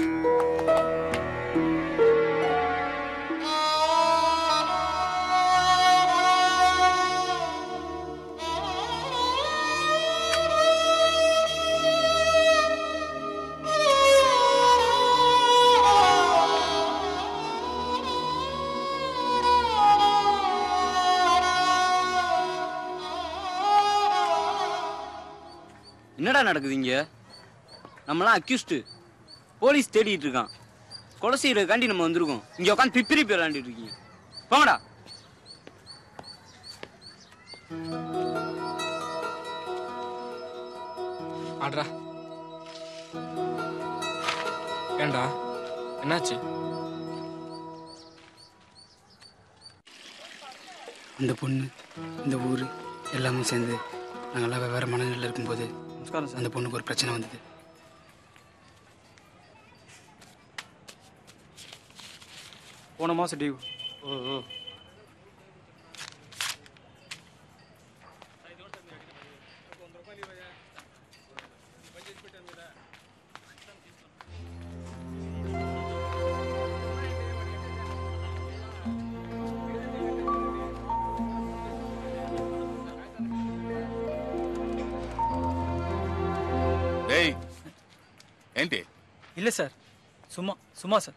என்னடா நடக்குது இங்க நம்மலாம் accused police தேடிட்டு இருக்கான் கொலை செய்யறதுக்காண்டி நம்ம வந்திருக்கோம் இங்க உட்காந்து பிப்பிரி பேர் விளாண்டுட்டு இருக்கீங்க போங்கடா ஆட்ரா ஏண்டா என்னாச்சு இந்த பொண்ணு இந்த ஊர் எல்லாமே சேர்ந்து நாங்கள்லாம் வெவ்வேறு மனநிலையில் இருக்கும்போது அந்த பொண்ணுக்கு ஒரு பிரச்சனை வந்தது போன மாதம் டியூ ఏంటి இல்லை சார் சும்மா சும்மா சார்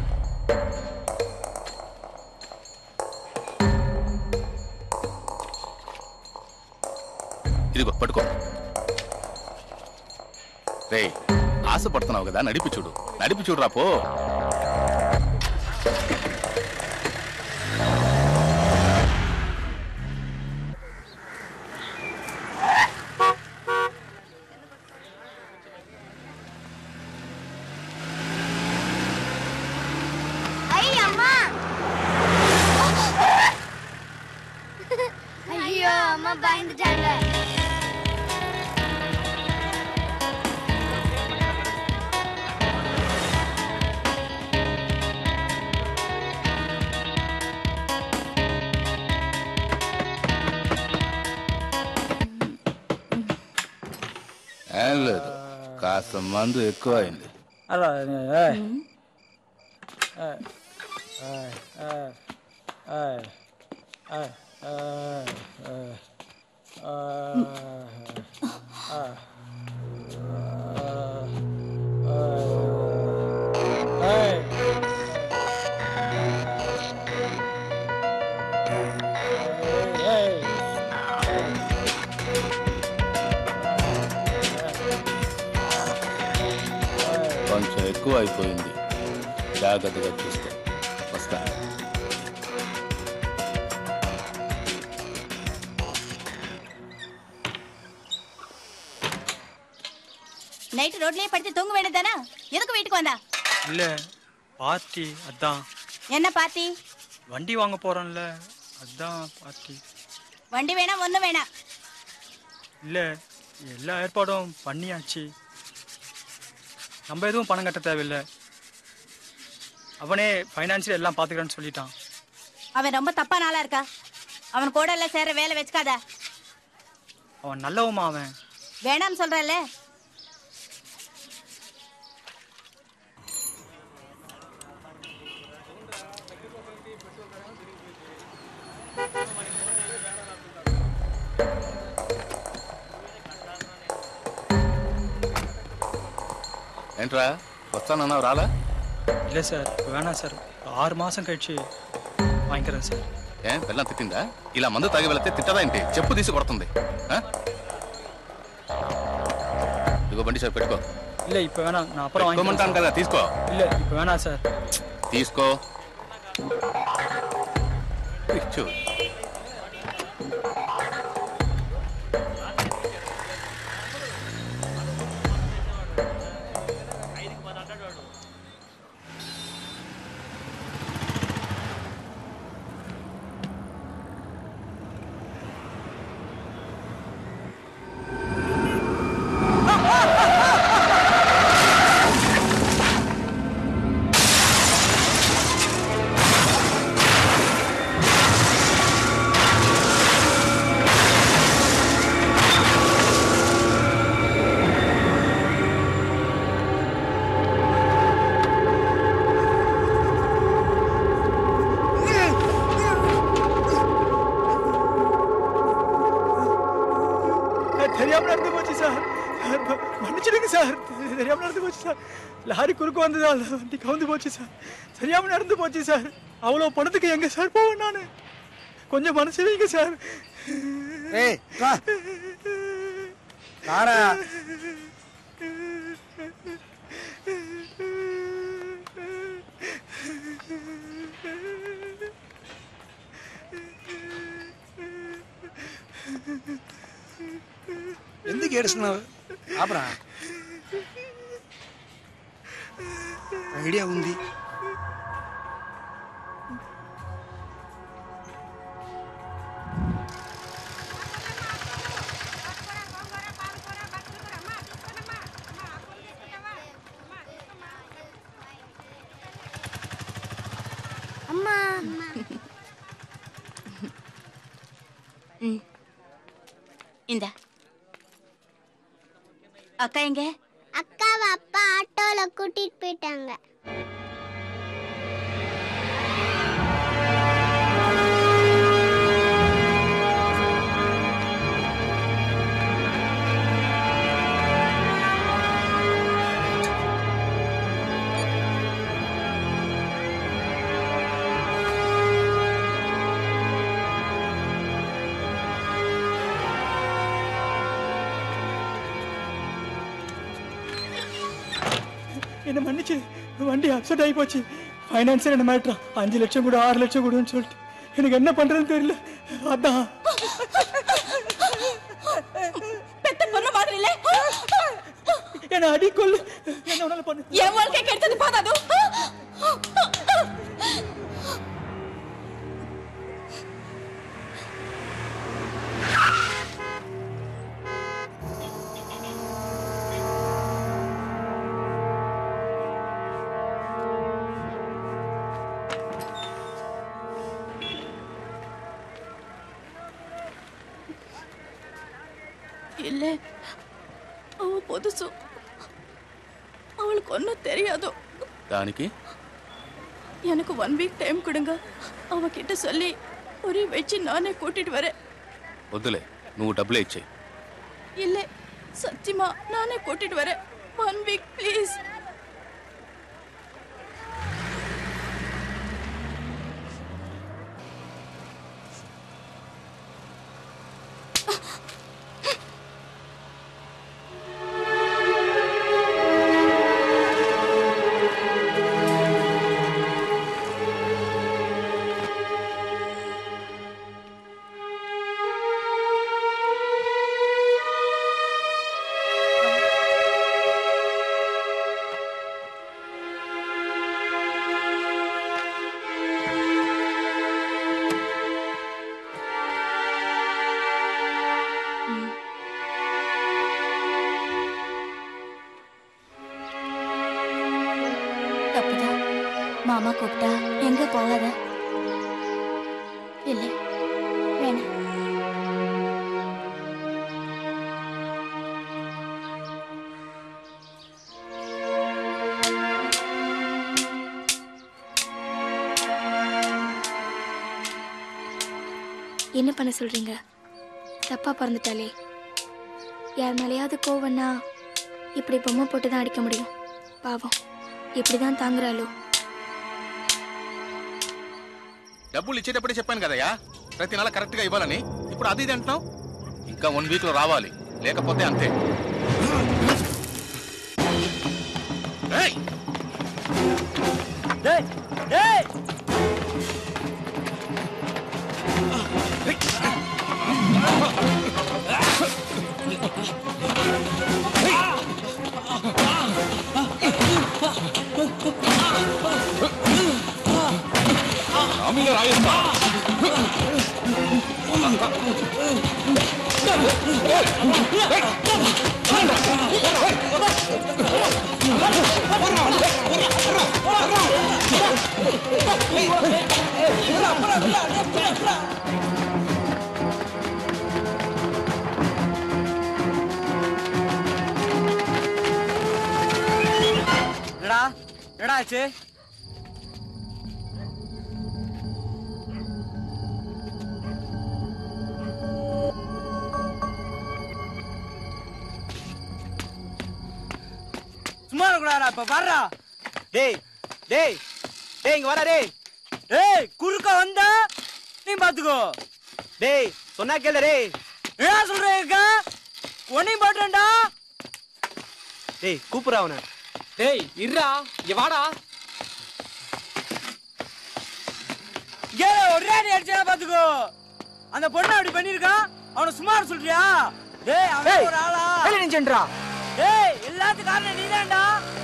ఇదిగో పట్టుకో రే ఆశపడుతున్నావు కదా నడిపి చూడు నడిపి చూడురా పో ஐயோ அம்மா ஐயோ அம்மா பயந்துட்டாங்க ఏం లేదు కాస్త మందు ఎక్కువైంది అలా ఏయ్. ఏయ్. ఏయ్. ఏయ్. ఏయ్. ఏయ్. ఏయ్. ఏయ్. ఏయ్. ఏయ్. ఏయ్. కొంచెం ఎక్కువ అయిపోయింది జాగ్రత్తగా చూసుకో వస్తా நைட்டு ரோட்லயே படுத்து தூங்க வேண்டியதானே எதுக்கு வீட்டுக்கு வந்தா இல்லை பார்ட்டி அதான் என்ன பாத்தி வண்டி வாங்க போகிறோம்ல அதான் பார்ட்டி வண்டி வேணாம் ஒண்ணு வேணாம் இல்லை எல்லா ஏற்பாடும் பண்ணியாச்சு நம்ம எதுவும் பணம் கட்ட தேவையில்லை அவனே ஃபைனான்சியல் எல்லாம் பார்த்துக்கிறேன்னு சொல்லிட்டான் அவன் ரொம்ப தப்பான ஆளா இருக்கா அவன் கூட எல்லாம் சேர வேலை வச்சுக்காத அவன் நல்லவமா அவன் வேணாம் சொல்றல்ல ఏంట్రా వస్తానన్నావు రాలా இல்லை சார் இப்போ வேணாம் సార్ ఆరు మాసం కழிచి వాంకిరం సార్ ఏ పిల్లం తిట్టిందా ఇలా మందు తాగి వెళితే తిట్టదా ఏంటి చెప్పు తీసి కొడుతుంది ఆ? ఇదిగో బండి సార్ పెట్టుకో இல்லை இப்போ வேணாம் நான் அப்புறம் வாங்கிக்கிறேன் పెట్టుకోమంటాను కదా తీసుకో இல்லை இப்போ வேணாம் சார் తీసుకో ఇచ్చు தெரியாம நடந்து போச்சு சார் சார், ம- மன்னிச்சிடுங்க சார் தெரியாம நடந்து போச்சு சார் லாரி குறுக்கு வந்ததால் வண்டி கவுந்து போச்சு சார் தெரியாம நடந்து போச்சு சார் அவ்வளோ பணத்துக்கு எங்க சார் போவேன் நான் கொஞ்சம் மனசு வைங்க சார் ஏய் வா வாடா ఎందుకు ఏడుస్తున్నావు ఆపరా ఐడియా ఉంది அம்மா ம் இந்த அக்கா எங்க அக்காவை அப்பா ஆட்டோல கூட்டிட்டு போயிட்டாங்க என்ன மன்னிச்சு வண்டி அப்செட் ஆகி போச்சு ஃபைனான்ஸர் என்ன மாட்டான் அஞ்சு லட்சம் கூட ஆறு லட்சம் கொடுன்னு சொல்லிட்டு எனக்கு என்ன பண்றதுன்னு தெரியல அதான் பெத்த பொண்ணு மாதிரி இல்ல என்ன அடி கொல்லு என்ன வேணாலும் பண்ணு என் வாழ்க்கை கெடுத்தது போதாது இல்ல அவ புதுசு அவளுக்கு ஒன்றும் தெரியாதோ దానికి எனக்கு ஒன் வீக் டைம் கொடுங்க அவகிட்ட சொல்லி ஒரே வச்சு நானே கூட்டிட்டு வரேன் వద్దులే నువ్వు డబ్బులే ఇచ్చేయి இல்ல சத்தியமா நானே கூட்டிட்டு வரேன் ஒன் வீக் ப்ளீஸ் தப்புதான் மாமா கூப்பிட்டா எங்க போகாத இல்ல வேணாம் என்ன பண்ண சொல்றீங்க தப்பா பிறந்துட்டாலே யார் மேலேயாவது கோவம்னா இப்படி பொம்மை போட்டு தான் அடிக்க முடியும் பாவம் இப்படிதான் தாங்குறாளோ డబ్బులు ఇచ్చేటప్పుడే చెప్పాను కదయ్యా ప్రతి నెల కరెక్ట్ గా ఇవ్వాలని ఇప్పుడు అది ఇది అంటున్నావు ఇంకా వన్ వీక్ లో రావాలి లేకపోతే అంతే ఏయ్! டேய் டேய் నా మీద రాయేస్తా. என்னடா என்னடா ஆச்சு சும்மா இருக்கக்கூடாதா இப்ப வர்றா டேய் டேய் டேய் இங்க வாடா டேய் ஏய் குறுக்க வந்தா நீ பாத்துக்கோ டேய் சொன்னா கேளு டேய் என்ன சொல்றேங்க உன்னையும் போட்டுறேன்டா டேய் கூப்பிடுறா அவனை டேய் இருடா இங்க வாடா ஏ ஒரே அடி அடிச்சா பாத்துக்கோ அந்த பொண்ணு அப்படி பண்ணிருக்கான் அவனை சும்மா இருக்க சொல்றியா டேய் அவன் ஏய், ஒரு ஆளா வெளிய நின்னுடா. டேய் எல்லாத்துக்கும் காரணம் நீதான்டா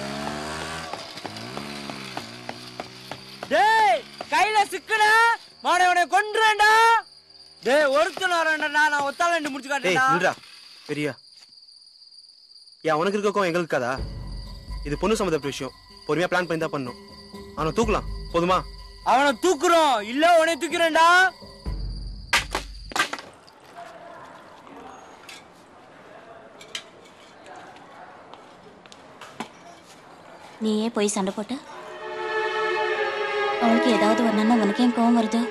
டேய் கையில சிக்கன மாணவனை கொன்றுவேன்டா டேய் ஒருத்தன் வரேன்டா நான் ஒத்தால ரெண்டு முடிச்சு டேய் காட்டுறேன்டா நில்றா பெரியா ஏன் அவனுக்கு இருக்கக்கும் எங்களுக்கு கதா இது பொண்ணு சம்மந்தப்பட்ட விஷயம் பொறுமையா பிளான் பண்ணி தான் பண்ணணும் அவனை தூக்கலாம் போதுமா அவனை தூக்குறோம் இல்ல உன்னை தூக்கிறேன்டா நீயே போய் சண்டை போட்ட அவளுக்கு ஏதாவது வரணும்னா உனக்கு ஏன் கோவம் வருது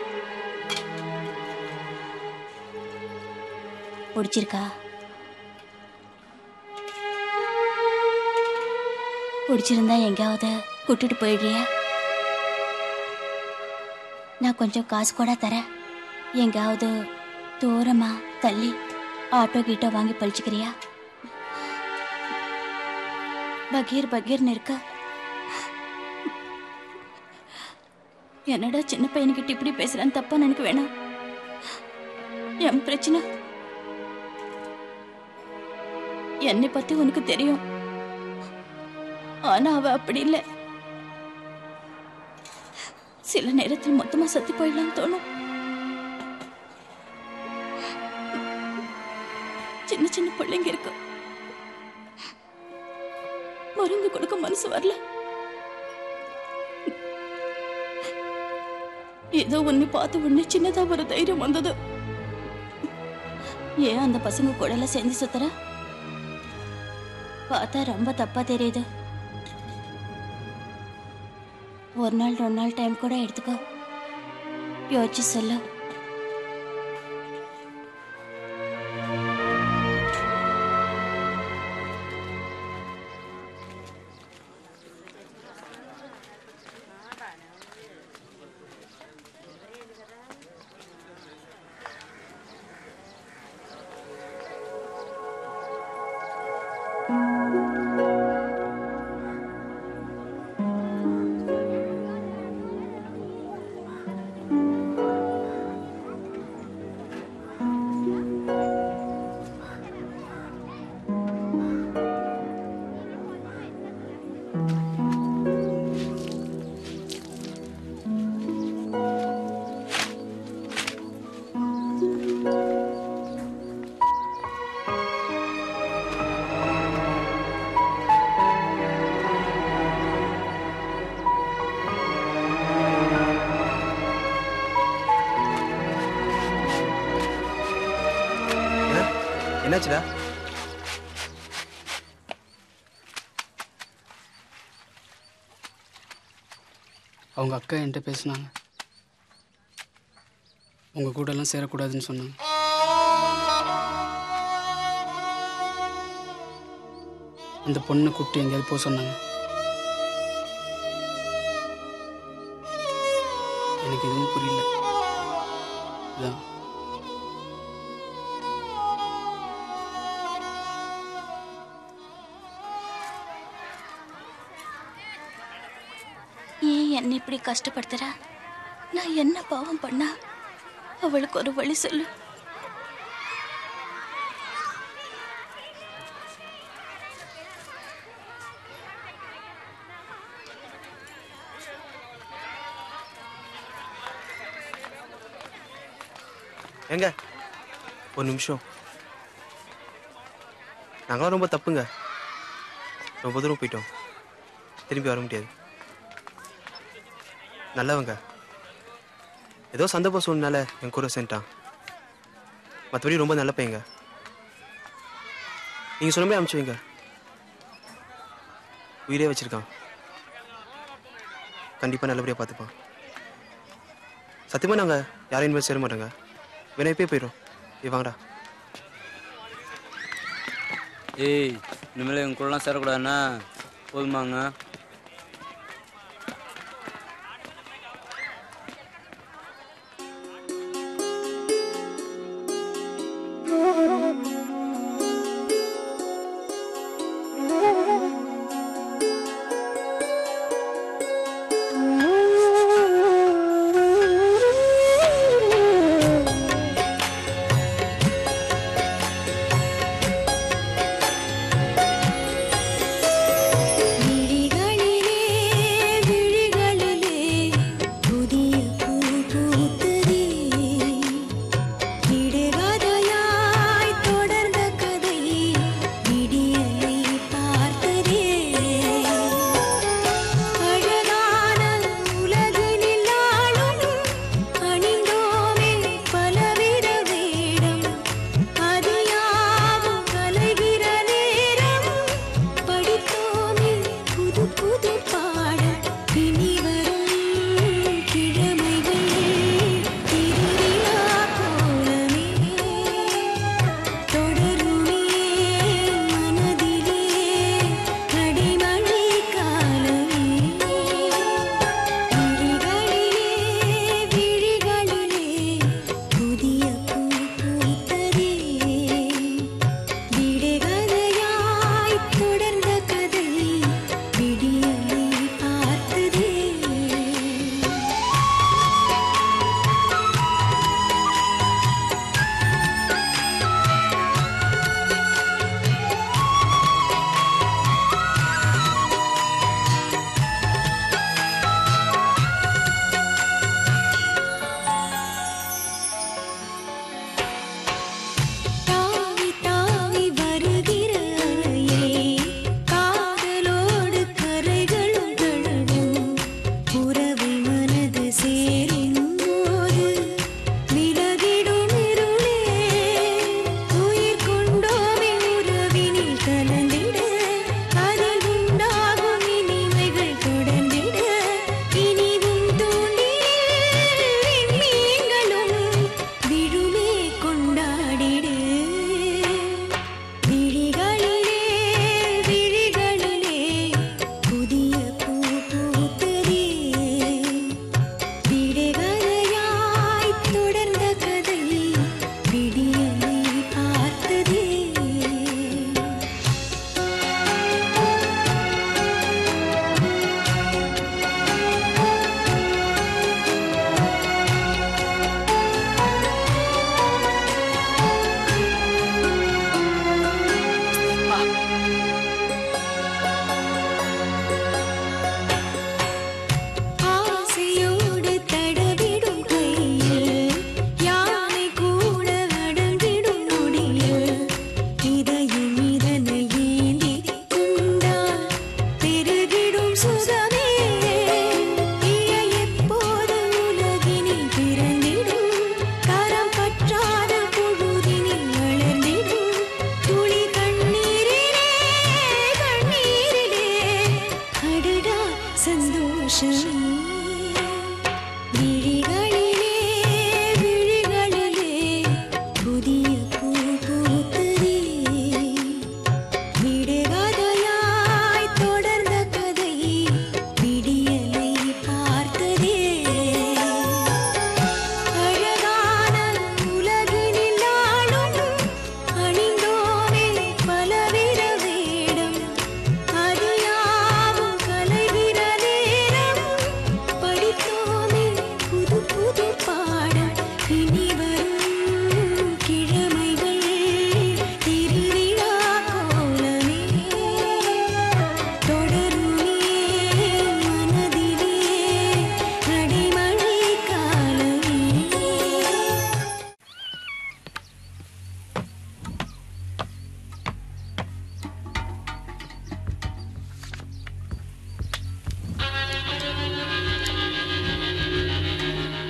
பிடிச்சிருக்கா பிடிச்சிருந்தா எங்கேயாவது கூட்டிட்டு போயிடுறியா நான் கொஞ்சம் காசு கூட தரேன் எங்காவது தூரமா தள்ளி ஆட்டோ கீட்டோ வாங்கி பழிச்சுக்கிறியா பகீர் பகீர்னு இருக்க என்னடா சின்ன பையனுக்கிட்ட இப்படி பேசுறான்னு தப்பா நினைக்க வேணாம் என் பிரச்சனை என்னை பத்தி உனக்கு தெரியும் ஆனா அவ அப்படி இல்லை சில நேரத்தில் மொத்தமா சத்தி போயிடலாம்னு தோணும் சின்ன சின்ன பிள்ளைங்க இருக்கு மருந்து கொடுக்க மனசு வரல ஏதோ ஒண்ணு பார்த்த உடனே சின்னதா ஒரு தைரியம் வந்தது ஏன் அந்த பசங்க கூட எல்லாம் சேர்ந்து சுத்துற பார்த்தா ரொம்ப தப்பா தெரியுது ஒரு நாள் ரெண்டு நாள் டைம் கூட எடுத்துக்கோ யோசிச்சு சொல்லு என்னாச்சுடா அவங்க அக்கா என்கிட்ட பேசினாங்க உங்கள் கூடலாம் சேரக்கூடாதுன்னு சொன்னாங்க அந்த பொண்ணை கூப்பிட்டு எங்கேயாவது போக சொன்னாங்க எனக்கு எதுவும் புரியல அதான் ஏன் என்னை இப்படி கஷ்டப்படுத்துற நான் என்ன பாவம் பண்ணா அவளுக்கு ஒரு வழி சொல்லு எங்க ஒரு நிமிஷம் நாங்களாம் ரொம்ப தப்புங்க ரொம்ப தூரம் போயிட்டோம் திரும்பி வர முடியாது நல்லவங்க ஏதோ சந்தர்ப்ப சூழ்நிலை என் கூட சேர்ந்துட்டான் மற்றபடி ரொம்ப நல்ல பையங்க நீங்கள் சொன்ன மாதிரி அனுப்பிச்சு வைங்க உயிரே வச்சிருக்கான் கண்டிப்பாக நல்லபடியாக பார்த்துப்பான் சத்தியமாக நாங்கள் யாரையும் இனிமேல் சேர மாட்டோங்க வேணா இப்பயே போயிடும் ஏய் வாங்கடா ஏய் இனிமேல் எங்க கூடலாம் சேரக்கூடாதுண்ணா போதுமாங்க விழிகளில்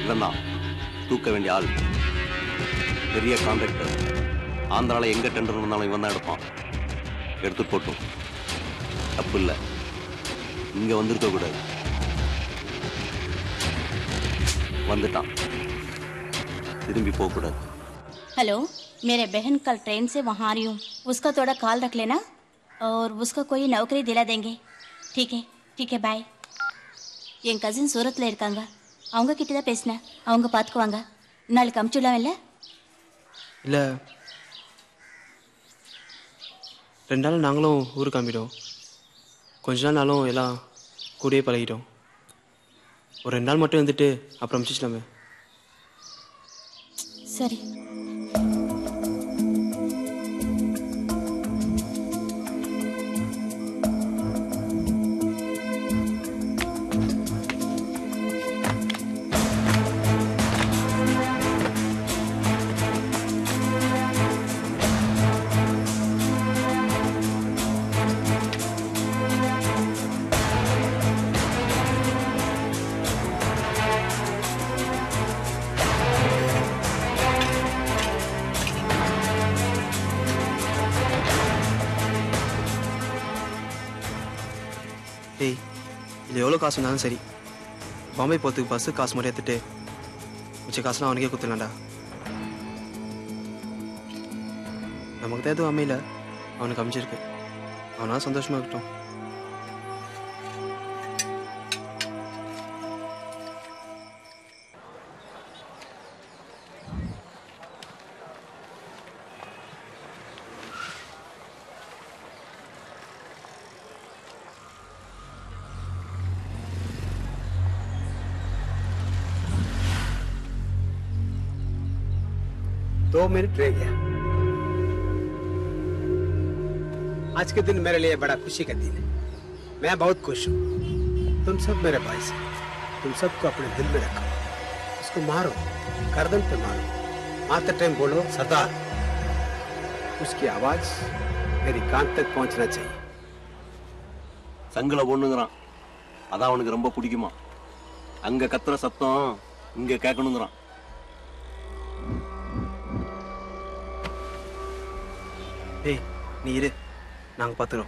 இவன் தான் தூக்க வேண்டிய ஆள் பெரிய கான்ட்ராக்டர் ஆந்திரால எங்க டெண்டர் இருந்தாலும் இவன் தான் எடுப்பான் எடுத்துட்டு போட்டும் தப்பு இல்லை இங்க வந்திருக்க கூடாது வந்துட்டான் திரும்பி போக கூடாது हेलो मेरे बहन कल ट्रेन से वहाँ आ रही हूँ उसका थोड़ा ख्याल रख लेना और उसको कोई नौकरी दिला देंगे ठीक है ठीक है பாய் என் கசின் சூரத்தில் இருக்காங்க அவங்க கிட்ட தான் பேசினேன் அவங்க பார்த்துக்குவாங்க நாளைக்கு அமுச்சுடலாம் இல்லை இல்லை ரெண்டு நாள் நாங்களும் ஊருக்கு கிளம்பிட்டோம் கொஞ்ச நாள் நாளும் எல்லாம் கூடயே பழகிட்டோம் ஒரு ரெண்டு நாள் மட்டும் இருந்துட்டு அப்புறம் அனுப்பிச்சிக்கலாமே சரி டேய் இது எவ்வளோ காசு இருந்தாலும் சரி பாம்பே போகிறதுக்கு பஸ்ஸு காசு மட்டும் எடுத்துட்டு மிச்ச காசுலாம் அவனுக்கே கொடுத்துடலாம்டா நமக்கு தான் எதுவும் அமையல அவனுக்கு அமைச்சிருக்கு அவனா சந்தோஷமா இருக்கட்டும் दो मिनट रह गया आज के दिन मेरे लिए बड़ा खुशी का दिन है मैं बहुत खुश हूँ तुम सब मेरे भाई से तुम सबको अपने दिल में रखो उसको मारो गर्दन पे मारो मारते टाइम बोलो सरदार उसकी आवाज मेरी कान तक पहुंचना चाहिए சங்கில பொண்ணுங்கிறான் அதான் அவனுக்கு ரொம்ப பிடிக்குமா அங்க கத்துற சத்தம் இங்க கேட்கணுங்கிறான் ஏய் நீ இரு நாங்கள் பார்த்துக்கிறோம்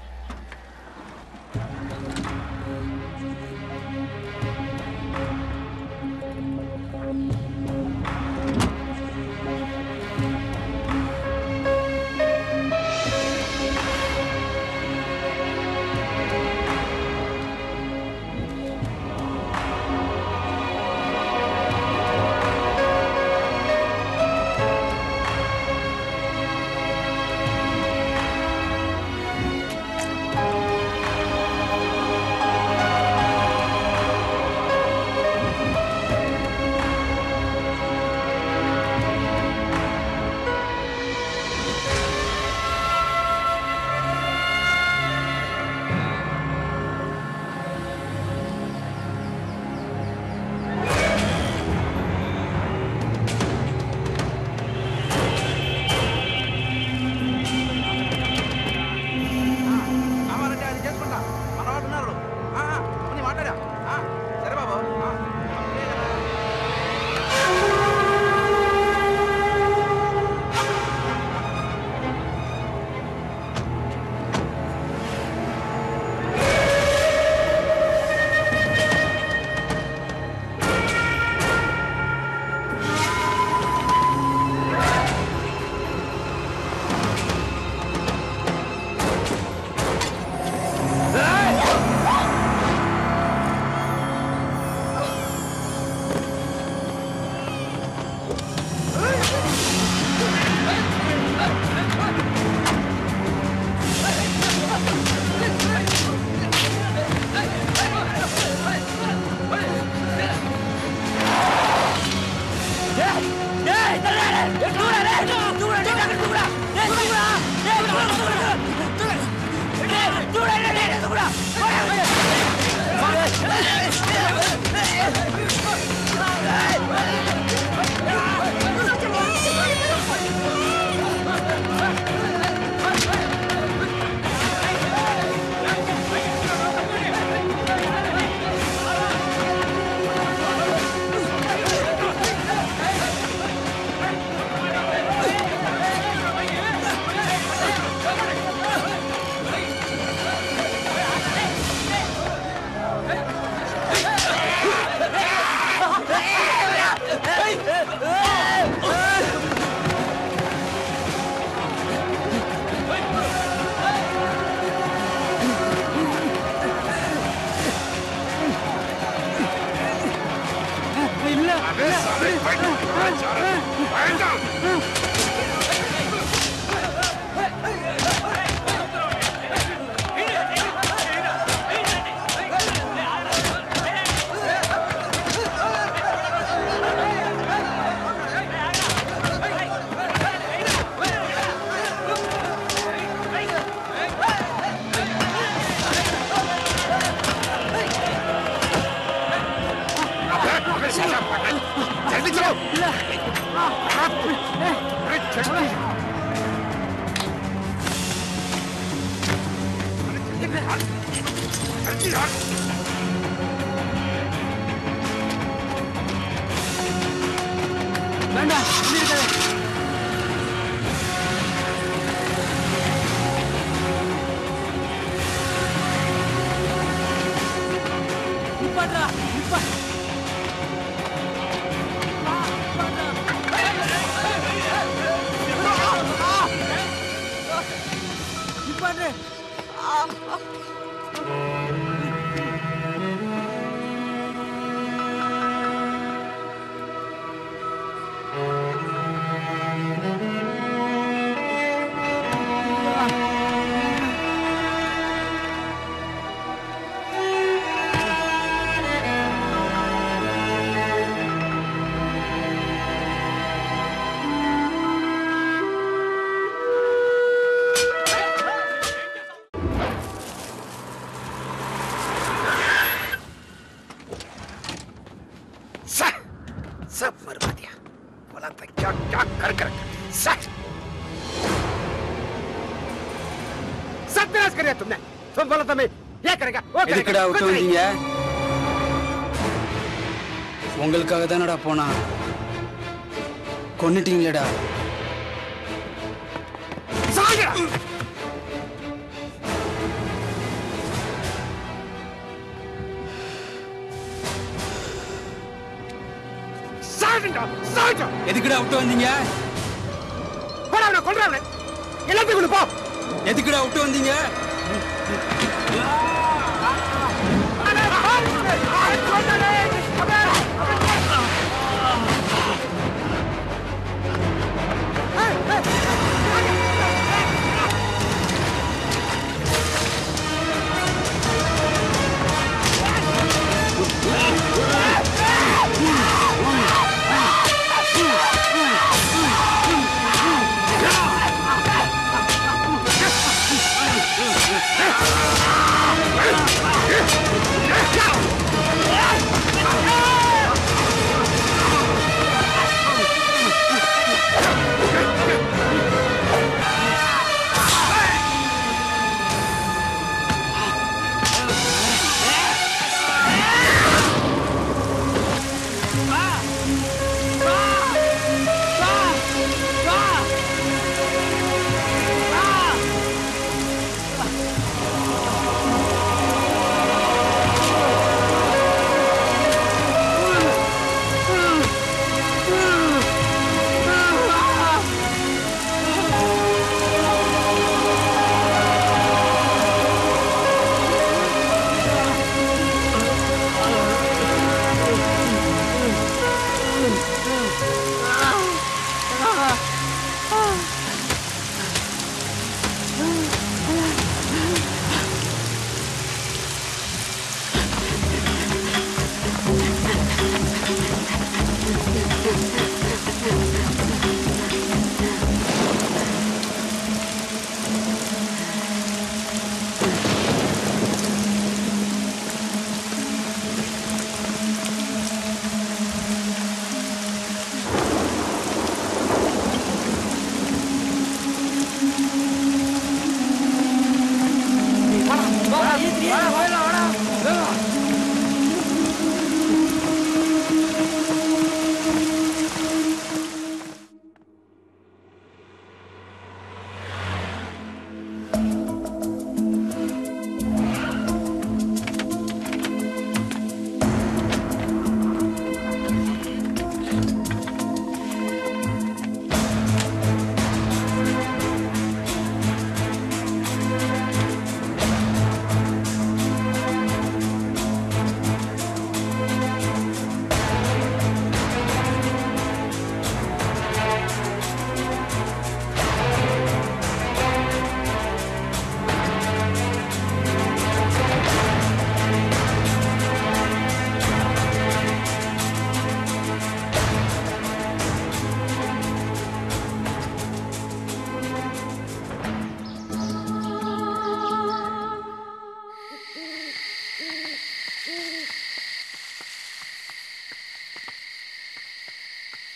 కావాలంటే అది చేసుకుంటా మన వాడు ఉన్నారు ఆ, ఆ, పోనీ మాట్లాడా ఆ, సరే బాబు ఆ, అప్పుడే కదా. Hey! जल्दी चलो வேண்டாம் இப்படி இருக்காது நிப்பாட்றா நிப்பா நிப்பாட்ரு सब सब मरवा दिया बोला था क्या क्या कर कर सब सब विनाश कर दिया तुमने तुम बोला था मैं ये करेगा वो எதுக்குடா करेगा விட்டு कुछ नहीं। வந்தீங்க உங்களுக்காக தானடா போனா கொன்னுட்டீங்களேடா सागर சாகண்டா சாகண்டா எதுக்குடா விட்டு வந்தீங்க போடா அவனை கொல்றவன எல்லாத்தையும் கொண்டு போ எதுக்குடா விட்டு வந்தீங்க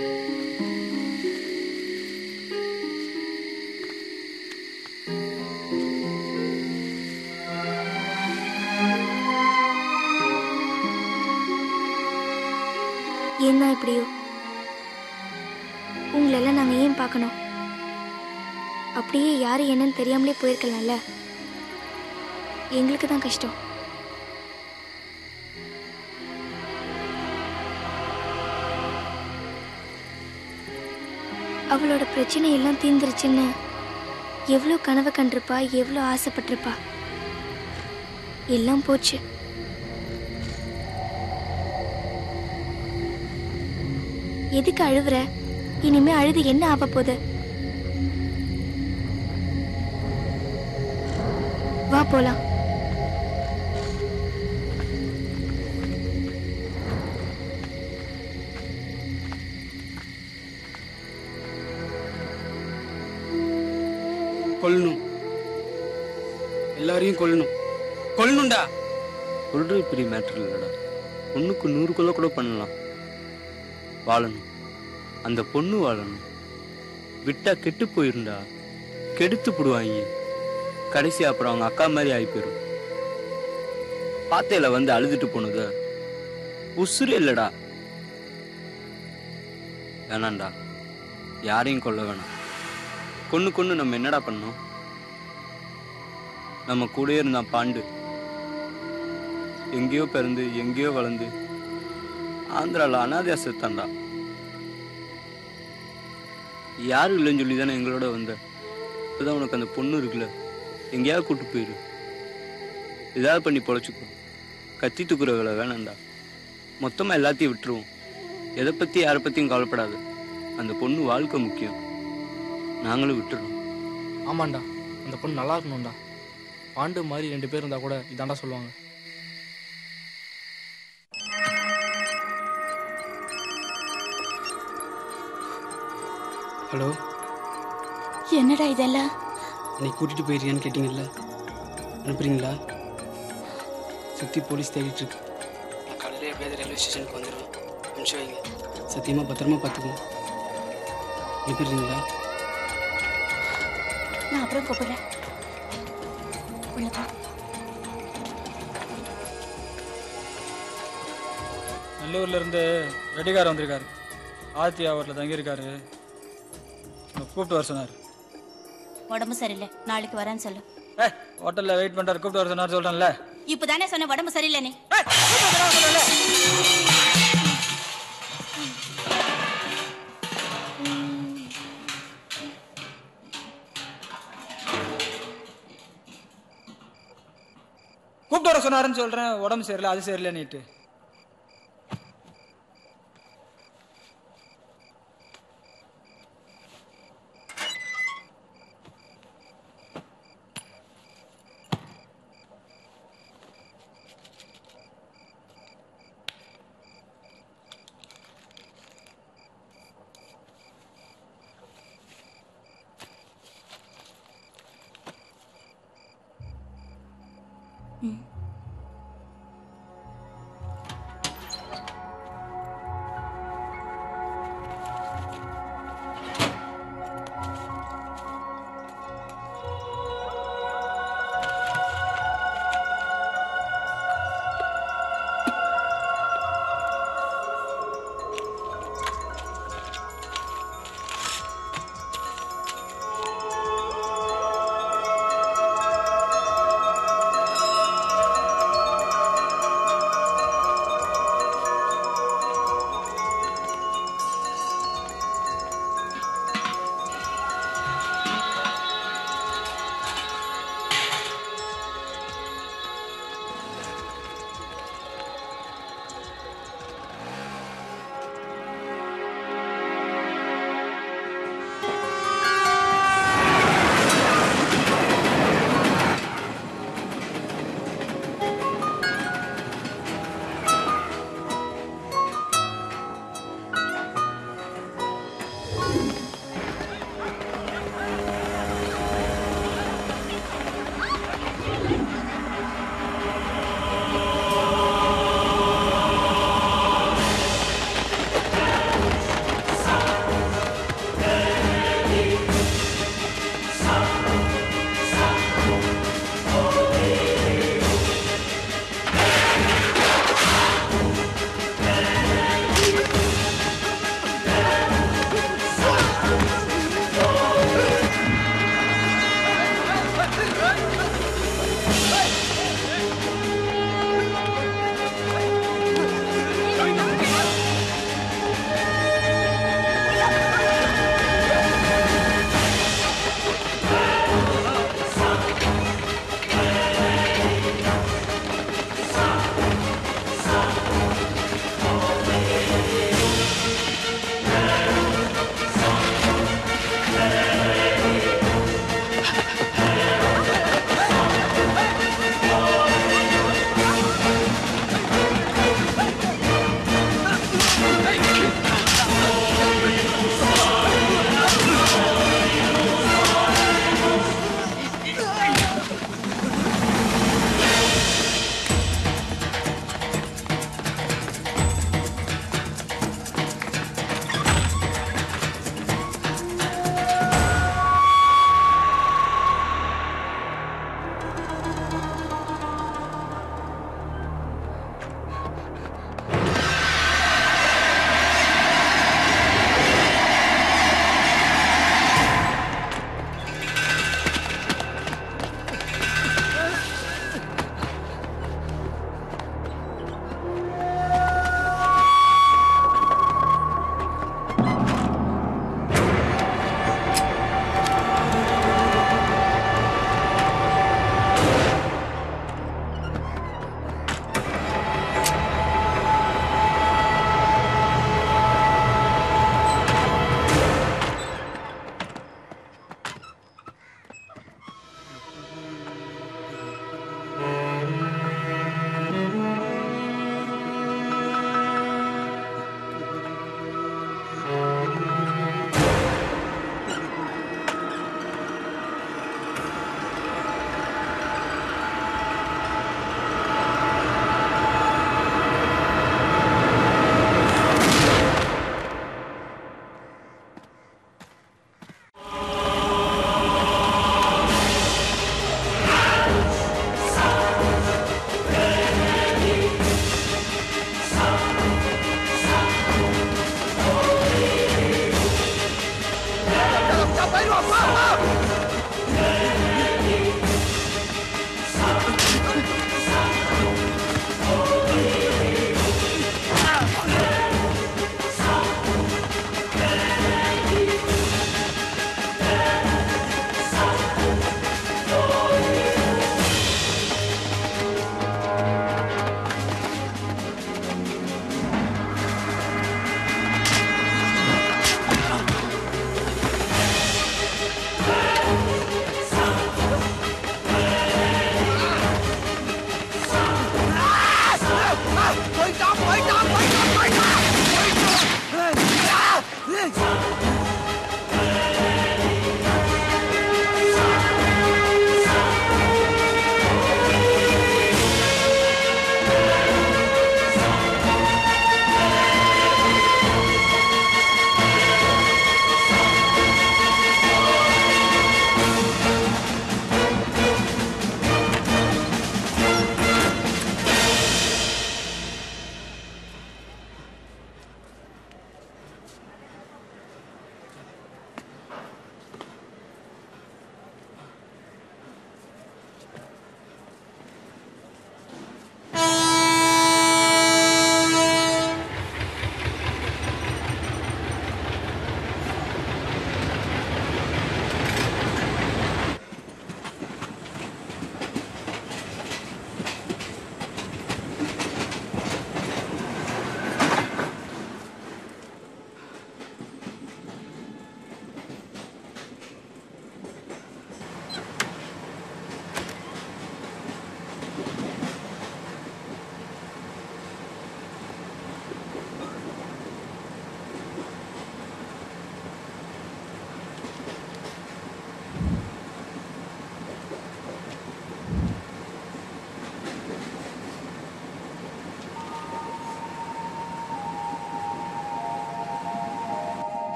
ஏன் தான் இப்படியோ உங்களெல்லாம் நாங்கள் ஏன் பார்க்கணும் அப்படியே யார் என்னன்னு தெரியாமலே போயிருக்கலாம்ல எங்களுக்கு தான் கஷ்டம் அவளோட பிரச்சனை எல்லாம் தீர்ந்துருச்சுன்னு எவ்வளோ கனவு கண்டிருப்பா எவ்வளோ ஆசைப்பட்டிருப்பா எல்லாம் போச்சு எதுக்கு அழுவுற இனிமே அழுது என்ன ஆக போகுது வா போலாம் கொல்லணும் எல்லாரையும் கொல்லணும் கொல்லணும்டா சொல்றது பெரிய மேட்டர் இல்லைடா ஒன்றுக்கு நூறு கொலை கூட பண்ணலாம் வாழணும் அந்த பொண்ணு வாழணும் விட்டா கெட்டு போயிருண்டா கெடுத்து போடுவாங்க கடைசி அப்புறம் அவங்க அக்கா மாதிரி ஆகி போயிடும் பாத்தையில வந்து அழுதுட்டு போனது உசுரே இல்லடா வேணாண்டா யாரையும் கொல்ல வேணாம் கொன்னு கொன்னு நம்ம என்னடா பண்ணோம் நம்ம கூடயே இருந்தான் பாண்டு எங்கேயோ பிறந்து எங்கேயோ வளர்ந்து ஆந்திராவில் அனாதையா செத்தான்டா யாரும் இல்லைன்னு சொல்லி தானே எங்களோட வந்த இப்போதான் உனக்கு அந்த பொண்ணு இருக்குல்ல எங்கேயாவது கூட்டு போயிரு ஏதாவது பண்ணி பொழைச்சிக்கோ கத்தி தூக்குற வேலை வேணாம்டா மொத்தமாக எல்லாத்தையும் விட்டுருவோம் எதை பற்றி யாரை பற்றியும் கவலைப்படாத அந்த பொண்ணு வாழ்க்கை முக்கியம் நாங்களும் விட்டுறோம் ஆமாண்டா அந்த பொண்ணு நல்லா இருக்கணும்டா பாண்டு மாதிரி ரெண்டு பேர் இருந்தா கூட இதாண்டா சொல்லுவாங்க ஹலோ என்னடா இதெல்லாம் என்னை கூட்டிட்டு போயிருக்கியான்னு கேட்டிங்கல்ல அனுப்புறீங்களா சுற்றி போலீஸ் தேடிட்டு இருக்கு நான் காலையில எப்படியாவது ரயில்வே ஸ்டேஷனுக்கு வந்துடுவேன் அனுப்பிச்சு வைங்க சத்தியமாக பத்திரமா பார்த்துக்குவோம் அனுப்பிடுறீங்களா நான் அப்புறம் கூப்பிடுறேன் உள்ள போ நல்லூர்ல இருந்து ரெடிகார் வந்திருக்காரு ஆத்தி அவரில் தங்கியிருக்காரு உன்னை கூப்பிட்டு வர சொன்னார் உடம்பு சரியில்லை நாளைக்கு வரேன்னு சொல்லு ஏ ஹோட்டலில் வெயிட் பண்ணுறாரு கூப்பிட்டு வர சொன்னார் சொல்கிறேன்ல இப்பதானே சொன்ன உடம்பு சரியில்லைன்னு கூப்பிட்டு வர சொன்னாருன்னு சொல்கிறேன் உடம்பு சரியில்லை அது சரியில்லை நீட்டு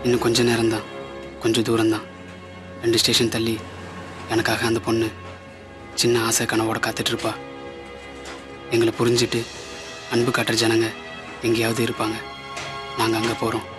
இன்னும் கொஞ்ச நேரம்தான் கொஞ்சம் தூரம்தான் ரெண்டு ஸ்டேஷன் தள்ளி எனக்காக அந்த பொண்ணு சின்ன ஆசை கனவோட காத்துட்ருப்பா எங்களை புரிஞ்சுட்டு அன்பு காட்டுற ஜனங்க எங்கேயாவது இருப்பாங்க நாங்கள் அங்கே போகிறோம்